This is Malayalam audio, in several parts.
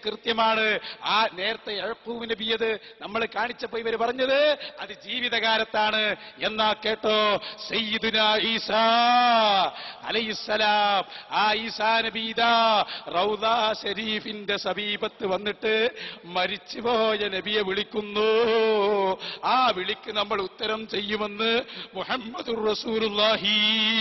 കൃത്യമാണ് ആ നേരത്തെ യഴക്കൂബ് നബിയത് നമ്മൾ കാണിച്ചപ്പോ ഇവര് പറഞ്ഞത് അത് ജീവിതകാലത്താണ് എന്നാ കേട്ടോ സയ്യിദുന ഈസാ അലൈഹിസ്സലാം ആ ഈസാ നബി ഇതാ റൗദ ഷരീഫിന്റെ സമീപത്ത് വന്നിട്ട് മരിച്ചുപോയ നബിയെ വിളിക്കുന്നു ആ വിളിക്ക് നമ്മൾ ഉത്തരം ചെയ്യുമെന്ന് മുഹമ്മദുർ റസൂലുള്ളാഹി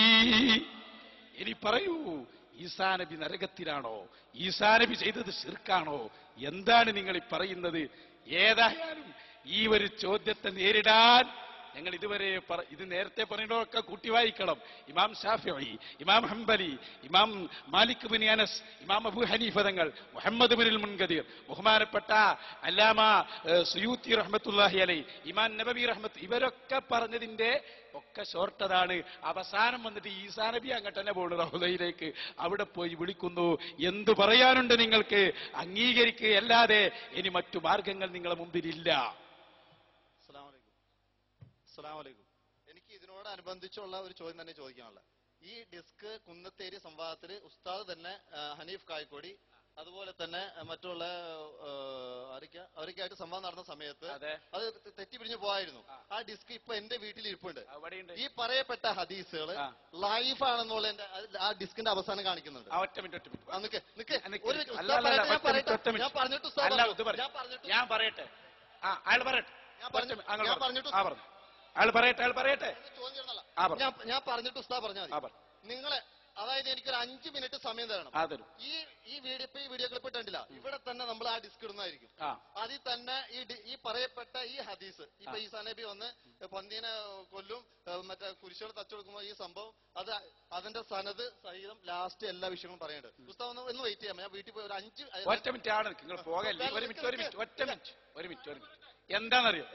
ഇനി പറയൂ ഈസാ നബി നരകത്തിലാണോ ഈസാ നബി ചെയ്തത് ശിർക്കാണോ എന്താണ് നിങ്ങൾ ഈ പറയുന്നത് ഏതായാലും ഈ ഒരു ചോദ്യത്തെ നേരിടാൻ ഞങ്ങൾ ഇതുവരെ പറ- ഇത് നേരത്തെ പറയുന്നതൊക്കെ കൂട്ടി വായിക്കണം ഇമാം ഷാഫി ഇമാം ഹംബലി ഇമാം മാലിക് ബിൻ അനസ് ഇമാം അബു ഹനീഫ തങ്ങൾ മുഹമ്മദ് ബിൻ മുൻകദീർ ബഹുമാനപ്പെട്ട അല്ലാമ ഏഹ്, സുയൂത്തി റഹ്മത്തുല്ലാഹി അലൈ ഇമാം നബബി റഹ്മത്ത് ഇവരൊക്കെ പറഞ്ഞതിന്റെ ഒക്കെ ഷോർട്ടതാണ് അവസാനം വന്നിട്ട് ഈസാ നബി അങ്ങോട്ട് തന്നെ പോണു റഹുദയിലേക്ക് അവിടെ പോയി വിളിക്കുന്നു എന്തു പറയാനുണ്ട് നിങ്ങൾക്ക് അംഗീകരിക്കുക അല്ലാതെ ഇനി മറ്റു മാർഗങ്ങൾ നിങ്ങളെ മുമ്പിലില്ല അസ്സലാമലൈക്കും അസ്സലാമലൈക്കും എനിക്ക് ഇതിനോടനുബന്ധിച്ചുള്ള ഒരു ചോദ്യം തന്നെ ചോദിക്കാനുള്ള ഈ ഡിസ്ക് കുന്നത്തേരി സംവാദത്തിൽ ഉസ്താദ് തന്നെ ആ, ഹനീഫ് കായ്ക്കൊടി അതുപോലെ തന്നെ ആ, മറ്റുള്ള ആ, ആരൊക്കെ അവരൊക്കെയായിട്ട് സംവാദം നടന്ന സമയത്ത് അതെ. അത് തെ- തെറ്റിപ്പിരിഞ്ഞു പോയായിരുന്നു ആ ഡിസ്ക് ഇപ്പൊ എന്റെ വീട്ടിൽ ഇരിപ്പുണ്ട് അവിടെയുണ്ട് ഈ പറയപ്പെട്ട ഹദീസുകൾ ആ. ലൈഫ് ആണെന്നുള്ള എന്റെ അത് ആ ഡിസ്കിന്റെ അവസാനം കാണിക്കുന്നുണ്ട് ആ ഒറ്റ മിനിറ്റ് ഒറ്റ മിനിറ്റ് ആ, നിക്ക്, നിക്ക്. നിക്ക്, ഒരു നിക്ക്. മിനിറ്റ്. അല്ല, ഉസ്താദ് അല്ല, പറയട്ടെ, ഞാൻ ഒറ്റ മിനിറ്റ്, പറയട്ടെ. ഒറ്റ മിനിറ്റ്. ഞാൻ പറഞ്ഞിട്ട് ഉസ്താദ് അല്ല, പറഞ്ഞു. ഇത് പറ. ഞാൻ പറഞ്ഞിട്ട് ഞാൻ പറയട്ടെ ആ അയാൾ പറയട്ടെ ഞാൻ പറഞ്ഞു- ഒറ്റ മിനിറ്റ്. അങ്ങനെ ഞാൻ പറ. പറഞ്ഞിട്ട് ആ പറഞ്ഞു അയാൾ പറയട്ടെ അയാൾ പറയട്ടെ ചോദ്യം ചെയ്യണമല്ല. ആ, പറ. ഞാൻ ഞാൻ പറഞ്ഞിട്ട് ഉസ്താദ് പറഞ്ഞാൽ ആ മതി പറ നിങ്ങളെ അതായത് എനിക്കൊരു അഞ്ച് മിനിറ്റ് സമയം തരണം ആ തരും ഈ ഈ വീഡിയോ ഇപ്പൊ ഈ വീഡിയോ ക്ലിപ്പ് ഇട്ടില്ല ഇവിടെ തന്നെ നമ്മൾ ആ ഡിസ്ക് ഇടുന്നതായിരിക്കും ആ അതിൽ തന്നെ ഈ ഡി- ഈ പറയപ്പെട്ട ഈ ഹദീസ് ഇപ്പൊ ഈ സനബി വന്ന് പന്തീനെ കൊല്ലും ഏഹ് മറ്റേ കുരിശുകൾ തച്ചുകൊടുക്കുമ്പോൾ ഈ സംഭവം അത് അതിന്റെ സനത് സഹിതം ലാസ്റ്റ് എല്ലാ വിഷയങ്ങളും പറയുന്നുണ്ട് പുസ്തകം ഒന്ന് ഒന്ന് വെയിറ്റ് ചെയ്യാം ഞാൻ വീട്ടിൽ പോയി ഒരു അഞ്ച് ഒറ്റ മിനിറ്റ് ആണ് നിങ്ങൾ പോകല്ലേ ഒരു മിനിറ്റ് ഒരു മിനിറ്റ് ഒറ്റ മിനിറ്റ് ഒരു മിനിറ്റ് ഒരു മിനിറ്റ് എന്താണെന്നറിയോ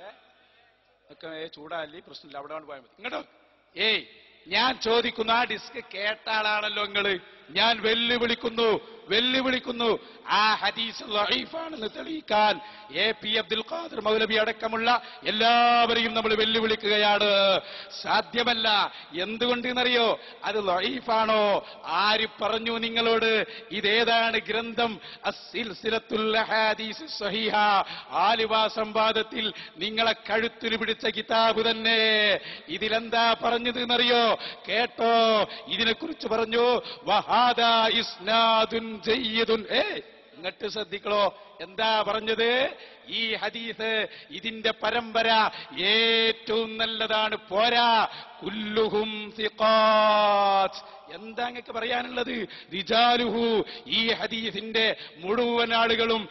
ഒക്കെ ചൂടാല്ലേ പ്രശ്നമില്ല അവിടെ കൊണ്ട് പോയാൽ മതി ഇങ്ങോട്ടോ ഏയ് ഞാൻ ചോദിക്കുന്ന ആ ഡിസ്ക് കേട്ട ആളാണല്ലോ നിങ്ങള് ഞാൻ വെല്ലുവിളിക്കുന്നു വെല്ലുവിളിക്കുന്നു ആ ഹദീസ് ലൈഫാണെന്ന് തെളിയിക്കാൻ എ പി അബ്ദുൽ ഖാദർ മൗലവി അടക്കമുള്ള എല്ലാവരെയും നമ്മൾ വെല്ലുവിളിക്കുകയാണ് സാധ്യമല്ല എന്തുകൊണ്ട് എന്നറിയോ അത് ലൈഫാണോ ആര് പറഞ്ഞു നിങ്ങളോട് ഇതേതാണ് ഗ്രന്ഥം അസ്സിൽസിലത്തുൽ അഹാദീസ് സ്വഹീഹ ആലുവ സംവാദത്തിൽ നിങ്ങളെ കഴുത്തിന് പിടിച്ച കിതാബ് തന്നെ ഇതിലെന്താ പറഞ്ഞത് എന്നറിയോ കേട്ടോ ഇതിനെക്കുറിച്ച് പറഞ്ഞു വഹാദ ഇസ്നാദുൻ ജയ്യിദുൻ ഏ ഇങ്ങട്ട് ശ്രദ്ധിക്കണോ എന്താ പറഞ്ഞത് ഈ ഹദീസ് ഇതിന്റെ പരമ്പര ഏറ്റവും നല്ലതാണ് പോരാ കുല്ലുഹും സിഖാത്ത് എന്താ അങ്ങക്ക് പറയാനുള്ളത് റിജാലുഹു ഈ ഹദീസിന്റെ മുഴുവൻ ആളുകളും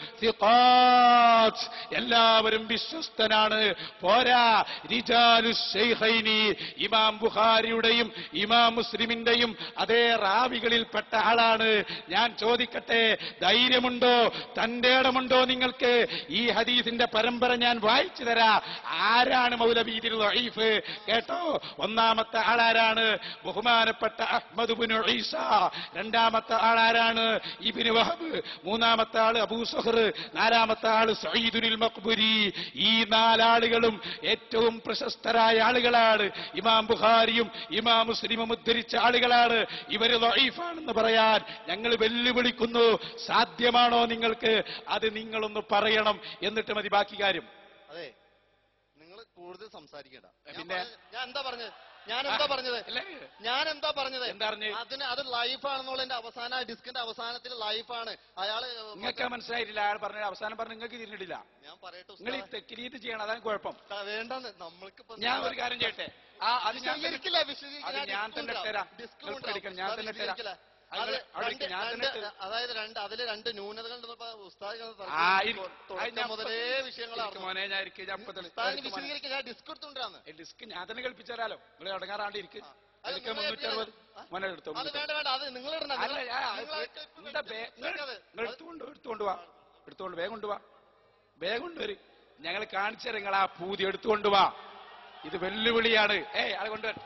സിഖാത്ത് എല്ലാവരും വിശ്വസ്തനാണ് പോരാ റിജാലു ശൈഖൈനി ഇമാം ബുഖാരിയുടെയും ഇമാം മുസ്ലിമിന്റെയും അതേ റാവികളിൽപ്പെട്ട ആളാണ് ഞാൻ ചോദിക്കട്ടെ ധൈര്യമുണ്ടോ തന്റെ ഇടമുണ്ടോ നിങ്ങൾക്ക് ഈ ഹദീസിന്റെ പരമ്പര ഞാൻ വായിച്ചു തരാ ആരാണ് മൗലവി ഇതിൽ ലഈഫ് കേട്ടോ ഒന്നാമത്തെ ആളാരാണ് ബഹുമാനപ്പെട്ട അഹ്മദ് ബിൻ ഈസ രണ്ടാമത്തെ ആളാരാണ് ഇബിന് വഹബ് മൂന്നാമത്തെ ആള് അബൂ സുഹർ നാലാമത്തെ ആള് സഈദുൽ മഖ്ബുരി ഈ നാലാളുകളും ഏറ്റവും പ്രശസ്തരായ ആളുകളാണ് ഇമാം ബുഖാരിയും ഇമാം മുസ്ലിമും ഉദ്ധരിച്ച ആളുകളാണ് ഇവര് ലഈഫാണെന്ന് പറയാൻ ഞങ്ങൾ വെല്ലുവിളിക്കുന്നു സാധ്യമാണോ നിങ്ങൾക്ക് അത് നിങ്ങളൊന്ന് പറയണം എന്നിട്ട് മതി ബാക്കി കാര്യം അതെ നിങ്ങൾ കൂടുതൽ സംസാരിക്കണ്ട ഞാൻ പിന്നെ? പറഞ്ഞത്- ഞാൻ എന്താ പറഞ്ഞത് ഞാൻ എന്താ പറഞ്ഞത് അല്ലേ? ഞാൻ എന്താ പറഞ്ഞത് എന്താ പറഞ്ഞത്? അതിന് അത് ലൈഫാണെന്നുള്ളതിന്റെ അവസാന ഡിസ്കിന്റെ അവസാനത്തിൽ ലൈഫാണ് അയാള് നിങ്ങൾക്ക് മനസ്സിലായിട്ടില്ല അയാൾ പറഞ്ഞ അവസാനം പറഞ്ഞ് നിങ്ങൾക്ക് തിരിഞ്ഞിട്ടില്ല ഞാൻ പറയട്ടെ നിങ്ങൾ ഈ ഉസ്താദേ. തെക്കിലീത് ചെയ്യണം അതാണ് കുഴപ്പം ത- വേണ്ടെന്ന് നമ്മൾക്കിപ്പോ ഞാൻ ഒരു കാര്യം ചെയ്യട്ടെ ആ അത് ഞാൻ തന്നെ- വിശദീകരിക്കില്ല അത് വിശദീകരിക്കില്ല ഞാൻ തന്നെ തരാം ഡിസ്ക് നിങ്ങൾ പേടിക്കണം, ഞാൻ തന്നെ തരാം അത് അത് അവിടെ രണ്ട് ഞാൻ തന്നെ രണ്ട് തരാം. അതായത് രണ്ട് അതില് രണ്ട് ന്യൂനതകൾ ഉണ്ടെന്ന് ഉസ്താദ് ആ ഇരിക്ക്. അത് തുടക്കം ഞാൻ മുതലേ ഇരിക്ക് വിഷയങ്ങളാണ് മോനെ ഞാൻ ഇരിക്കും ഞാൻ ഇപ്പൊ തന്നെ- ഉസ്താദിന് ഇരിക്ക് മോനെ. വിശദീകരിക്കാൻ ഞാൻ ഡിസ്ക് എടുത്തോണ്ടാന്ന് ഈ ഡിസ്ക് ഞാൻ തന്നെ കളിപ്പിച്ചു തരാലോ നിങ്ങൾ അടങ്ങാറാണ്ട് ഇരിക്കും അത് എടുക്ക നിങ്ങൾ മുന്നൂറ്റി അറുപത് ആ? മോനെ എടുത്തോ അത് മുന്നൂറ്റി വേണ്ട വേണ്ട അത് നിങ്ങൾ ഇടണം അല്ല നിങ്ങൾ- ഞാൻ നിങ്ങൾ ആ clip എന്താ ബേ- വെച്ച് നിങ്ങൾ അത് നിങ്ങൾ എടുത്തുകൊണ്ട് എടുത്തുകൊണ്ട് വാ എടുത്തുകൊണ്ട് വേഗം കൊണ്ടുവാ വേഗം കൊണ്ടുവരും ഞങ്ങൾ കാണിച്ചു നിങ്ങൾ ആ പൂതി എടുത്തുകൊണ്ട് വാ ഇത് വെല്ലുവിളിയാണ് ഏയ് ആളെ കൊണ്ടുവര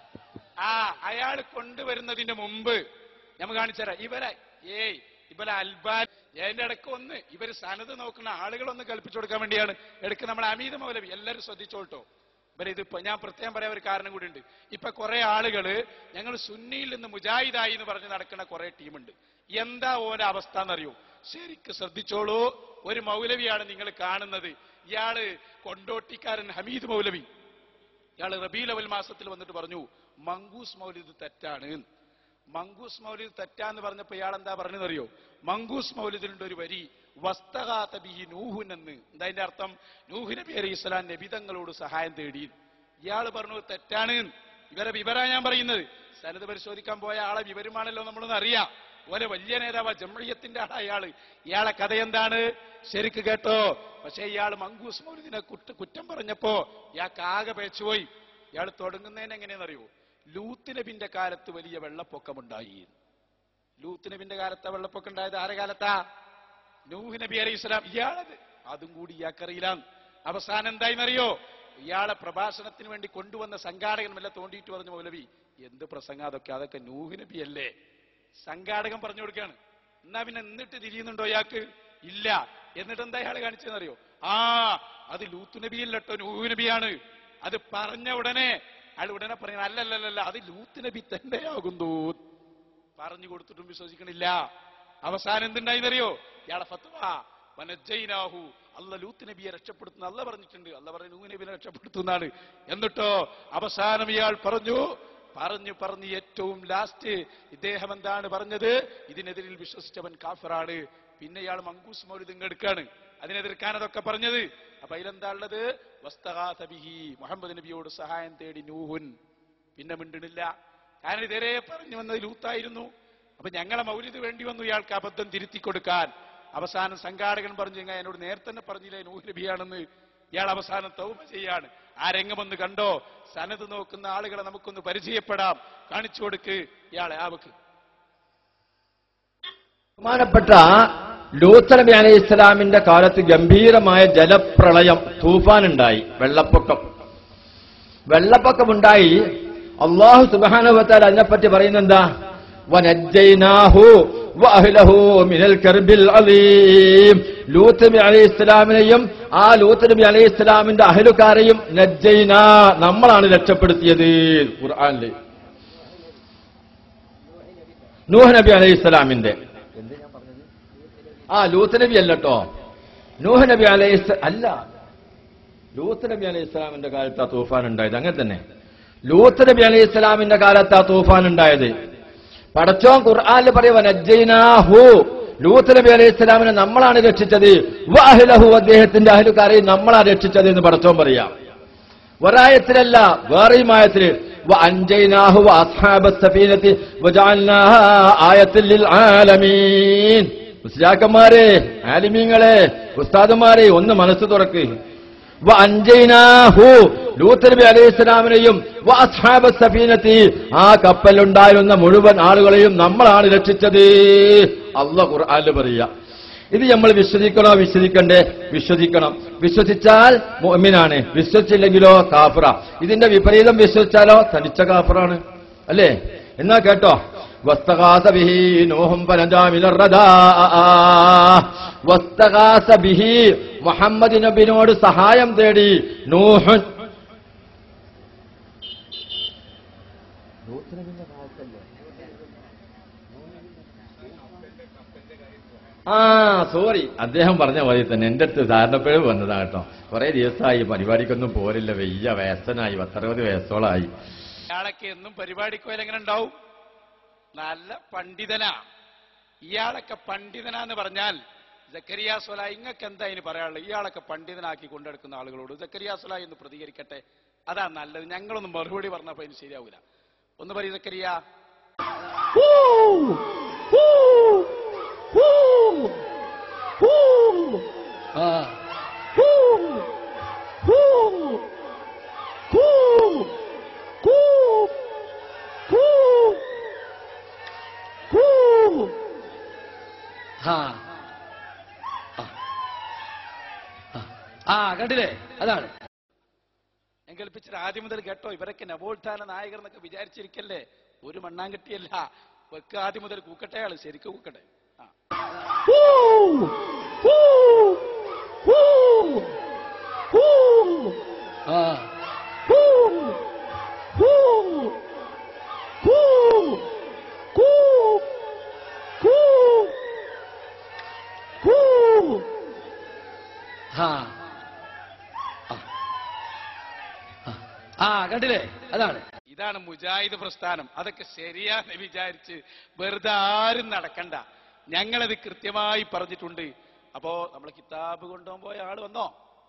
ആ അയാൾ കൊണ്ടുവരുന്നതിന് മുമ്പ് നമ്മൾ കാണിച്ചുതരാം ഇവരെ ഏയ് ഇവരെ അൽബാൻ അതിന്റെ ഇടയ്ക്ക് ഒന്ന് ഇവര് സനത് നോക്കുന്ന ആളുകളൊന്ന് കൽപ്പിച്ചു കൊടുക്കാൻ വേണ്ടിയാണ് ഇടയ്ക്ക് നമ്മുടെ അമീത് മൗലവി എല്ലാവരും ശ്രദ്ധിച്ചോട്ടോ ഇവരെ ഇത് ഇപ്പൊ ഞാൻ പ്രത്യേകം പറയാൻ ഒരു കാരണം കൂടി ഉണ്ട് ഇപ്പൊ കുറെ ആളുകള് ഞങ്ങൾ സുന്നിയിൽ നിന്ന് മുജാഹിദായി എന്ന് പറഞ്ഞ് നടക്കുന്ന കുറെ ടീമുണ്ട് എന്താ ഓരോ അവസ്ഥ എന്നറിയോ ശരിക്ക് ശ്രദ്ധിച്ചോളൂ ഒരു മൗലവിയാണ് നിങ്ങൾ കാണുന്നത് ഇയാള് കൊണ്ടോട്ടിക്കാരൻ ഹമീദ് മൗലവി ഇയാള് റബീൽ അവൽ മാസത്തിൽ വന്നിട്ട് പറഞ്ഞു മങ്കൂസ് മൗലിദ് തെറ്റാണ് മങ്കൂസ് മൗലിദ് തെറ്റാന്ന് പറഞ്ഞപ്പോ ഇയാൾ എന്താ പറഞ്ഞതെന്നറിയോ മങ്കൂസ് മൗലിദിലുണ്ട് ഒരു വരി വസ്തകാത്ത ബിഹി നൂഹുൻ എന്ന് എന്താ അതിന്റെ അർത്ഥം നൂഹ് നബി അലൈഹി ഇസ്ലാം നബിതങ്ങളോട് സഹായം തേടി ഇയാൾ പറഞ്ഞു തെറ്റാണ് ഇവരെ വിവരാ ഞാൻ പറയുന്നത് സനത് പരിശോധിക്കാൻ പോയ ആളെ വിവരമാണല്ലോ നമ്മളൊന്ന് അറിയാം ഓലെ വലിയ നേതാവ് ജംഴിയത്തിന്റെ ആളാ ഇയാള് ഇയാളെ കഥ എന്താണ് ശരിക്ക് കേട്ടോ പക്ഷേ ഇയാൾ മങ്കൂസ് മൗലിദിനെ കുറ്റ കുറ്റം പറഞ്ഞപ്പോ ഇയാൾക്ക് ആകെ പേച്ചുപോയി ഇയാൾ തുടങ്ങുന്നതിന് എങ്ങനെയാണെന്നറിയോ ലൂത്ത് നബിന്റെ കാലത്ത് വലിയ വെള്ളപ്പൊക്കമുണ്ടായി ലൂത്ത് നബിന്റെ കാലത്താ വെള്ളപ്പൊക്കം ഉണ്ടായത് ആരെ കാലത്താ നൂഹ് നബി അലൈഹി സ്വലാം ഇയാളത് അതും കൂടി ഇയാൾക്കറിയില്ല അവസാനം എന്തായിന്നറിയോ ഇയാളെ പ്രഭാഷണത്തിന് വേണ്ടി കൊണ്ടുവന്ന സംഘാടകൻ വല്ല തോണ്ടിയിട്ട് പറഞ്ഞു മൗലവി എന്ത് പ്രസംഗം അതൊക്കെ അതൊക്കെ നൂഹ് നബി അല്ലേ സംഘാടകൻ പറഞ്ഞു കൊടുക്കുകയാണ് എന്നാ പിന്നെ എന്നിട്ട് തിരിയുന്നുണ്ടോ ഇയാൾക്ക് ഇല്ല എന്നിട്ട് എന്താ ഇയാൾ കാണിച്ചതെന്നറിയോ ആ അത് ലൂത്ത് നബിയല്ലോ നൂഹ് നബിയാണ് അത് പറഞ്ഞ ഉടനെ അയാൾ ഉടനെ പറയുന്നത് അല്ലല്ലല്ല അത് ലൂത്ത് നബി തന്നെയാകുന്നു പറഞ്ഞു കൊടുത്തിട്ടും വിശ്വസിക്കണില്ല അവസാനം എന്തുണ്ടായിന്നറിയോ ഇയാളെ ഫത്വ വനജൈനാഹു അല്ല ലൂത്ത് നബിയെ രക്ഷപ്പെടുത്തുന്ന അല്ല പറഞ്ഞിട്ടുണ്ട് അല്ല പറഞ്ഞു നൂ നബിനെ രക്ഷപ്പെടുത്തുന്നതാണ് എന്നിട്ടോ അവസാനം ഇയാൾ പറഞ്ഞു പറഞ്ഞു പറഞ്ഞ് ഏറ്റവും ലാസ്റ്റ് ഇദ്ദേഹം എന്താണ് പറഞ്ഞത് ഇതിനെതിരിൽ വിശ്വസിച്ചവൻ കാഫറാണ് പിന്നെ ഇയാൾ മങ്കൂസ് മൗലിദ് എടുക്കാണ് അതിനെതിർക്കാൻ അതൊക്കെ പറഞ്ഞത് അപ്പൊ അതിലെന്താ ഉള്ളത് വസ്തഗാഥ ബിഹി മുഹമ്മദ് നബിയോട് സഹായം തേടി നൂഹുൻ പിന്നെ മിണ്ടണില്ല കാരണം ഇതേ പറഞ്ഞു വന്നത് ലൂത്തായിരുന്നു അപ്പൊ ഞങ്ങളെ മൗലിദ് വേണ്ടി വന്നു ഇയാൾക്ക് അബദ്ധം തിരുത്തി കൊടുക്കാൻ അവസാനം സംഘാടകൻ പറഞ്ഞു "ഇങ്ങ എന്നോട് നേരത്തെ തന്നെ പറഞ്ഞില്ലേ നൂഹ് നബിയാണെന്ന് ഇയാൾ അവസാനം തൗബ ചെയ്യാണ് ആ രംഗമൊന്ന് കണ്ടോ സനത് നോക്കുന്ന ആളുകളെ നമുക്കൊന്ന് പരിചയപ്പെടാം കാണിച്ചു കൊടുക്ക് ഇയാളെ ആവക്ക് ബഹുമാനപ്പെട്ട ലൂത്ത് നബി അലൈഹി ഇസ്ലാമിന്റെ കാലത്ത് ഗംഭീരമായ ജലപ്രളയം തൂഫാൻ ഉണ്ടായി വെള്ളപ്പൊക്കം വെള്ളപ്പൊക്കമുണ്ടായി അള്ളാഹു സുബാനുഭത്താൽ അതിനെപ്പറ്റി പറയുന്നത് എന്താ വനജ്ജൈനാഹു വഅഹ്ലഹു മിനൽ കർബിൽ അലീം ലൂത്ത് നബി അലൈഹി ഇസ്ലാമിനെയും ആ ലൂത്ത് നബി അലൈഹി ഇസ്ലാമിന്റെ അഹലുകാരെയും നജ്ജൈന നമ്മളാണ് രക്ഷപ്പെടുത്തിയത് ഖുർആനില് നൂഹ് നബി അലൈഹി ഇസ്ലാമിന്റെ ആ ലൂത്ത് നബി അല്ലട്ടോ നൂഹ് നബി അലൈഹി ഇസ്ല- അല്ല ലൂത്ത് നബി അലൈഹി ഇസ്ലാമിന്റെ കാലത്ത് ആ തൂഫാൻ ഉണ്ടായത് അങ്ങനെ തന്നെ ലൂത്ത് നബി അലൈഹി ഇസ്ലാമിന്റെ കാലത്ത് ആ തൂഫാൻ ഉണ്ടായത് പടച്ചോൻ ഖുർആാനിൽ പറയുക നജ്ജൈനാഹു ലൂത്ത് നബി അലൈഹി ഇസ്ലാമിനെ നമ്മളാണ് രക്ഷിച്ചത് വാഹിലഹു അദ്ദേഹത്തിന്റെ അഹലുകാരെയും നമ്മളാണ് രക്ഷിച്ചത് എന്ന് പടച്ചോൻ പറയാം ഒരായത്തിലല്ല വേറെയും ആയത്തില് وأنجيناه وأصحاب السفينة وجعلناها آية للعالمين മുസ്ലിയാക്കന്മാരെ ആലിമീങ്ങളെ ഉസ്താദുമാരെ ഒന്ന് മനസ്സ് തുറക്ക് വഅൻജൈനാഹു ലൂത്ത് നബി അലൈഹി ഇസ്ലാമിനെയും വഅസ്ഹാബ സഫീനത്തി ആ കപ്പലുണ്ടായിരുന്ന മുഴുവൻ ആളുകളെയും നമ്മളാണ് രക്ഷിച്ചത് അല്ല ഖുർആനിൽ പറയുക ഇത് നമ്മൾ വിശ്വസിക്കണോ വിശ്വസിക്കണ്ടേ വിശ്വസിക്കണം വിശ്വസിച്ചാൽ മുഅ്മിനാണ് വിശ്വസിച്ചില്ലെങ്കിലോ കാഫറ ഇതിന്റെ വിപരീതം വിശ്വസിച്ചാലോ തനിച്ച കാഫറാണ് അല്ലേ എന്നാ കേട്ടോ വസ്തകാസ ബിഹി നൂഹും ഫനജാ മിനർ റദാ. വസ്തകാസ ബിഹി മുഹമ്മദ് നബിനോട് സഹായം തേടി നൂഹുൻ ആ സോറി അദ്ദേഹം പറഞ്ഞ പോലെ തന്നെ എന്റെ അടുത്ത് ധാരണപ്പിഴവ് വന്നതാ കേട്ടോ കുറെ ദിവസമായി പരിപാടിക്കൊന്നും പോരില്ല വെയ്യ വയസ്സനായി പത്തറുപത് വയസ്സോളായി ഇയാളൊക്കെ എന്നും പരിപാടിക്ക് പോയാൽ എങ്ങനെ ഉണ്ടാവും നല്ല പണ്ഡിതനാ ഇയാളൊക്കെ പണ്ഡിതനാന്ന് പറഞ്ഞാൽ ജക്കരിയ സ്വല ഇങ്ങക്ക് എന്താ ഇനി പറയാനുള്ളത് ഇയാളൊക്കെ പണ്ഡിതനാക്കി കൊണ്ടെടുക്കുന്ന ആളുകളോട് ജക്കരിയ സ്വല എന്ന് പ്രതികരിക്കട്ടെ അതാ നല്ലത് ഞങ്ങളൊന്നും മറുപടി പറഞ്ഞപ്പോ ഇനി ശരിയാവൂല ഒന്ന് പറയും ജക്കരിയ ആ കണ്ടില്ലേ അതാണ് ഞാൻ കേൾപ്പിച്ചത് ആദ്യം മുതൽ കേട്ടോ ഇവരൊക്കെ നവോത്ഥാന നായകർ എന്നൊക്കെ വിചാരിച്ചിരിക്കല്ലേ ഒരു മണ്ണാങ്കട്ടിയല്ല വെക്ക് ആദ്യം മുതൽ കൂക്കട്ടെ ആള് ശരിക്കും കൂക്കട്ടെ ആ ആ ആ ആ. ആ. ആ കണ്ടില്ലേ അതാണ് ഇതാണ് മുജാഹിദ് പ്രസ്ഥാനം അതൊക്കെ ശരിയാന്ന് വിചാരിച്ച് വെറുതെ ആരും നടക്കണ്ട ഞങ്ങളത് കൃത്യമായി പറഞ്ഞിട്ടുണ്ട് അപ്പോ നമ്മളെ കിതാബ് കൊണ്ടുപോകാൻ പോയ ആള് വന്നോ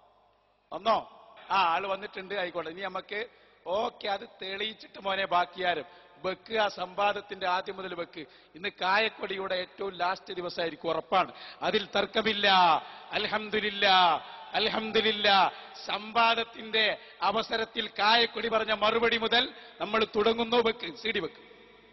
വന്നോ ആ ആള് വന്നിട്ടുണ്ട് ആയിക്കോട്ടെ ഇനി നമുക്ക് ഓക്കെ അത് തെളിയിച്ചിട്ട് മോനെ ബാക്കിയാരും വെക്ക് ആ സംവാദത്തിന്റെ ആദ്യം മുതൽ വെക്ക് ഇന്ന് കായക്കൊടിയുടെ ഏറ്റവും ലാസ്റ്റ് ദിവസമായിരിക്കും ഉറപ്പാണ് അതിൽ തർക്കമില്ല അൽഹംദുലില്ല അൽഹംദുലില്ല സംവാദത്തിന്റെ അവസരത്തിൽ കായക്കൊടി പറഞ്ഞ മറുപടി മുതൽ നമ്മൾ തുടങ്ങുന്നു വെക്ക് സി ഡി വെക്ക്